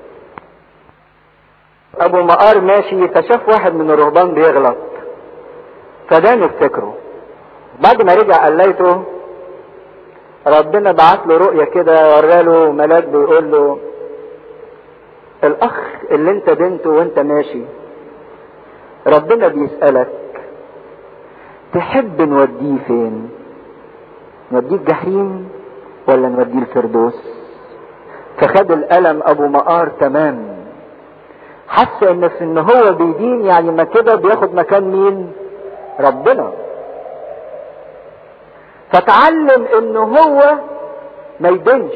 ابو مقار ماشي فشاف واحد من الرهبان بيغلط فدانه بفكره بعد ما رجع قليته ربنا بعت له رؤية كده وراله ملاك بيقول له الاخ اللي انت بنته وانت ماشي ربنا بيسألك تحب نوديه فين نوديه الجحيم ولا نوديه الفردوس فخد الألم أبو مقار تمام حس ان في ان هو بيدين يعني ما كده بياخد مكان مين ربنا فتعلم ان هو ما يدينش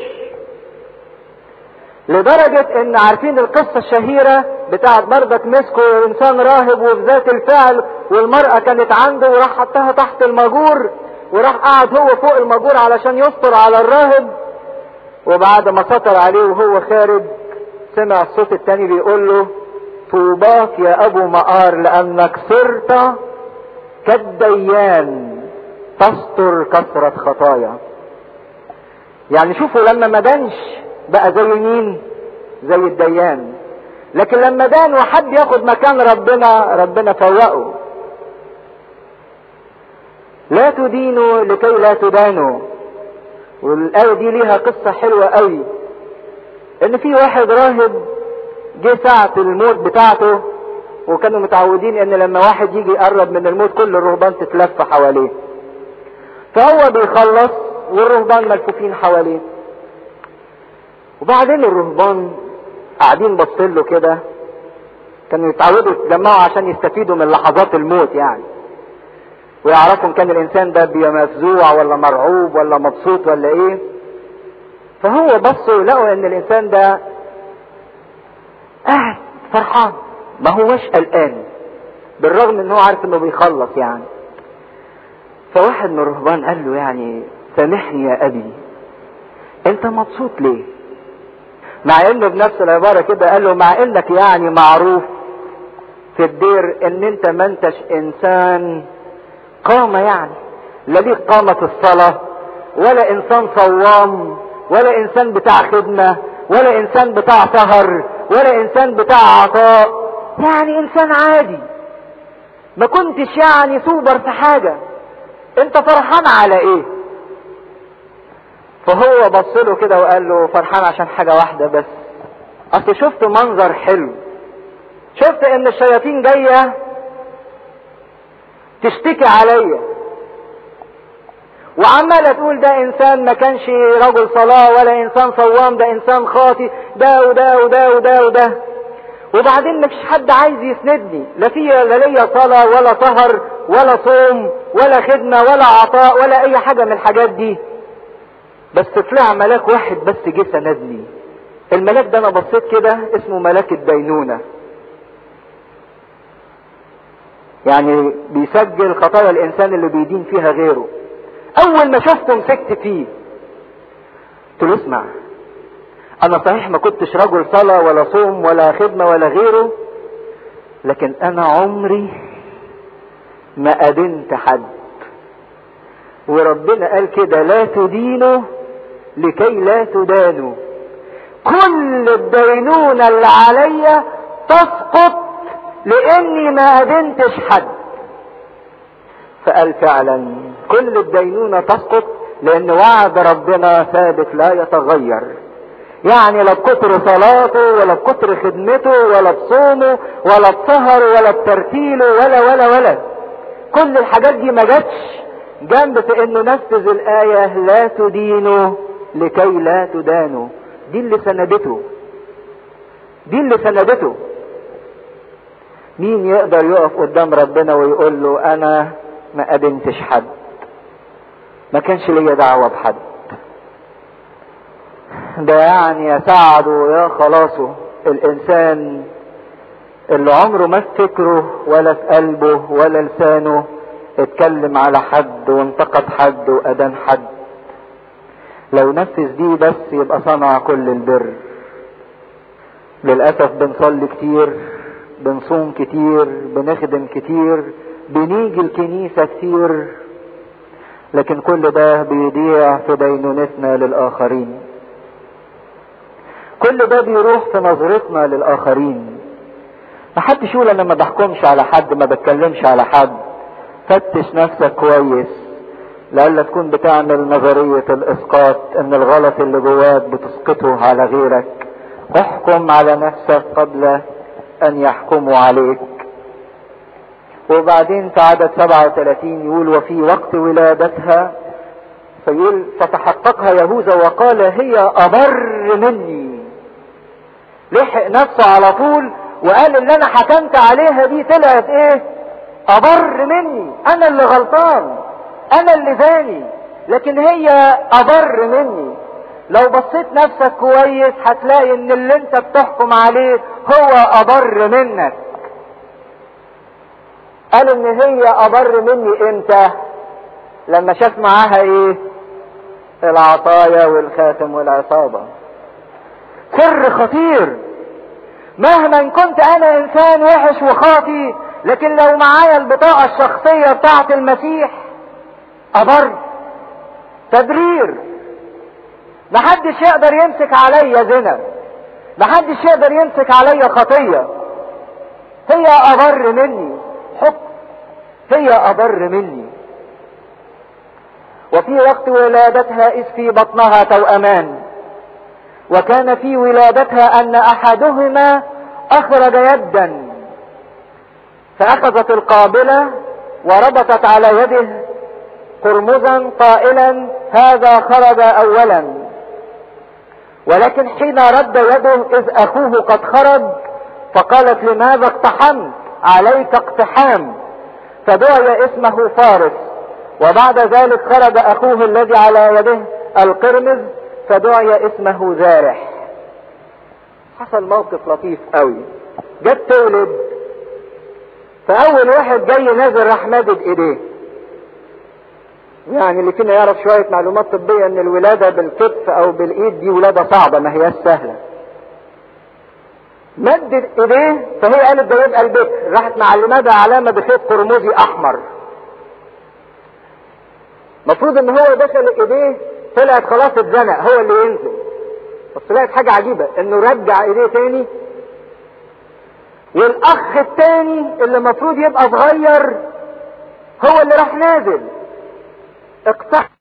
لدرجة ان عارفين القصة الشهيرة بتاعت برضك مسكوا انسان راهب وفي ذات الفعل والمرأة كانت عنده وراح حطها تحت المجور وراح قعد هو فوق المجور علشان يستر على الراهب وبعد ما سطر عليه وهو خارج سمع الصوت التاني بيقول له طوباك يا ابو مقار لانك صرت كالديان تستر كثرة خطايا يعني شوفوا لما ما دانش بقى زي مين زي الديان لكن لما دان وحد ياخد مكان ربنا ربنا فوقه لا تدينوا لكي لا تدانوا والآية دي ليها قصة حلوة قوي ان في واحد راهب جه ساعة الموت بتاعته وكانوا متعودين ان لما واحد يجي يقرب من الموت كل الرهبان تتلف حواليه فهو بيخلص والرهبان ملفوفين حواليه وبعدين الرهبان قاعدين باصين له كده كانوا يتعودوا يتجمعوا عشان يستفيدوا من لحظات الموت يعني ويعرفوا ان كان الانسان ده بيبقى مفزوع ولا مرعوب ولا مبسوط ولا ايه فهو بصوا لقوا ان الانسان ده قاعد فرحان ما هوش قلقان بالرغم ان هو عارف انه بيخلص يعني فواحد من الرهبان قال له يعني سامحني يا ابي انت مبسوط ليه مع انه بنفس العبارة كده قال له مع انك يعني معروف في الدير ان انت ما انتش انسان قامة يعني لا ليك قامة الصلاة ولا انسان صوام ولا انسان بتاع خدمة ولا انسان بتاع سهر ولا انسان بتاع عطاء يعني انسان عادي ما كنتش يعني سوبر في حاجة انت فرحان على ايه فهو بص له كده وقال له فرحان عشان حاجة واحدة بس اصل شفت منظر حلو شفت ان الشياطين جاية تشتكي عليا وعمالة تقول ده انسان ما كانش رجل صلاة ولا انسان صوام ده انسان خاطي ده وده وده وده وده وبعدين مفيش حد عايز يسندني لا في لا ليا صلاة ولا سهر ولا صوم ولا خدمة ولا عطاء ولا اي حاجة من الحاجات دي بس طلع ملاك واحد بس جه سندني الملاك ده انا بصيت كده اسمه ملاك الدينونة يعني بيسجل خطايا الانسان اللي بيدين فيها غيره اول ما شفته مسكت فيه قلت له اسمع انا صحيح ما كنتش رجل صلاة ولا صوم ولا خدمة ولا غيره لكن انا عمري ما ادنت حد وربنا قال كده لا تدينوا لكي لا تدانوا كل الدينونة اللي عليا تسقط لاني ما ادنتش حد فقال فعلا كل الدينونة تسقط لان وعد ربنا ثابت لا يتغير يعني لا بكتر صلاته ولا بكتر خدمته ولا بصومه ولا بسهر ولا بترتيله ولا ولا ولا كل الحاجات دي ما جاتش جنب في انه نفذ الاية لا تدينوا لكي لا تدانوا دي اللي سندته دي اللي سندته مين يقدر يقف قدام ربنا ويقول له انا ما ادنتش حد ما كانش ليا دعوة بحد ده يعني يا سعده يا خلاصه الانسان اللي عمره ما في فكره ولا في قلبه ولا لسانه اتكلم على حد وانتقد حد وادان حد لو نفذ دي بس يبقى صنع كل البر للاسف بنصلي كتير بنصوم كتير بنخدم كتير بنيجي الكنيسة كتير لكن كل ده بيضيع في دينونتنا للآخرين كل ده بيروح في نظرتنا للآخرين محدش يقول انا ما بحكمش على حد ما بتكلمش على حد فتش نفسك كويس لألا تكون بتعمل نظرية الإسقاط إن الغلط اللي جواك بتسقطه على غيرك احكم على نفسك قبل أن يحكموا عليك وبعدين في عدد 37 يقول وفي وقت ولادتها فيقول فتحققها يهوذا وقال هي أبر مني لحق نفسه على طول وقال اللي انا حكمت عليها دي طلعت ايه ابر مني انا اللي غلطان انا اللي زاني لكن هي ابر مني لو بصيت نفسك كويس هتلاقي ان اللي انت بتحكم عليه هو ابر منك قال ان هي ابر مني امتى لما شاف معاها ايه العطايا والخاتم والعصابة سر خطير مهما كنت انا انسان وحش وخاطي لكن لو معايا البطاقة الشخصية بتاعت المسيح ابر تبرير محدش يقدر يمسك عليا زنا محدش يقدر يمسك عليا خطية هي ابر مني حكم هي ابر مني وفي وقت ولادتها اذ في بطنها توأمان وكان في ولادتها ان احدهما اخرج يدا فاخذت القابلة وربطت على يده قرمزا قائلا هذا خرج اولا ولكن حين رد يده اذ اخوه قد خرج فقالت لماذا اقتحمت عليك اقتحام فدعي اسمه فارس وبعد ذلك خرج اخوه الذي على يده القرمز فدعي اسمه زارح حصل موقف لطيف قوي جت تولد فاول واحد جاي نازل راح مادد ايديه يعني اللي فينا يعرف شوية معلومات طبية ان الولادة بالكتف او بالايد دي ولادة صعبة ما هياش سهلة مدد ايديه فهي قالت ده يبقى البكر راحت معلمة ده علامة بخيط قرمزي احمر المفروض ان هو دخل ايديه طلعت خلاص اتزنق هو اللي ينزل بس طلعت حاجة عجيبة انه رجع ايديه تاني والاخ التاني اللي المفروض يبقى صغير هو اللي راح نازل اقتحم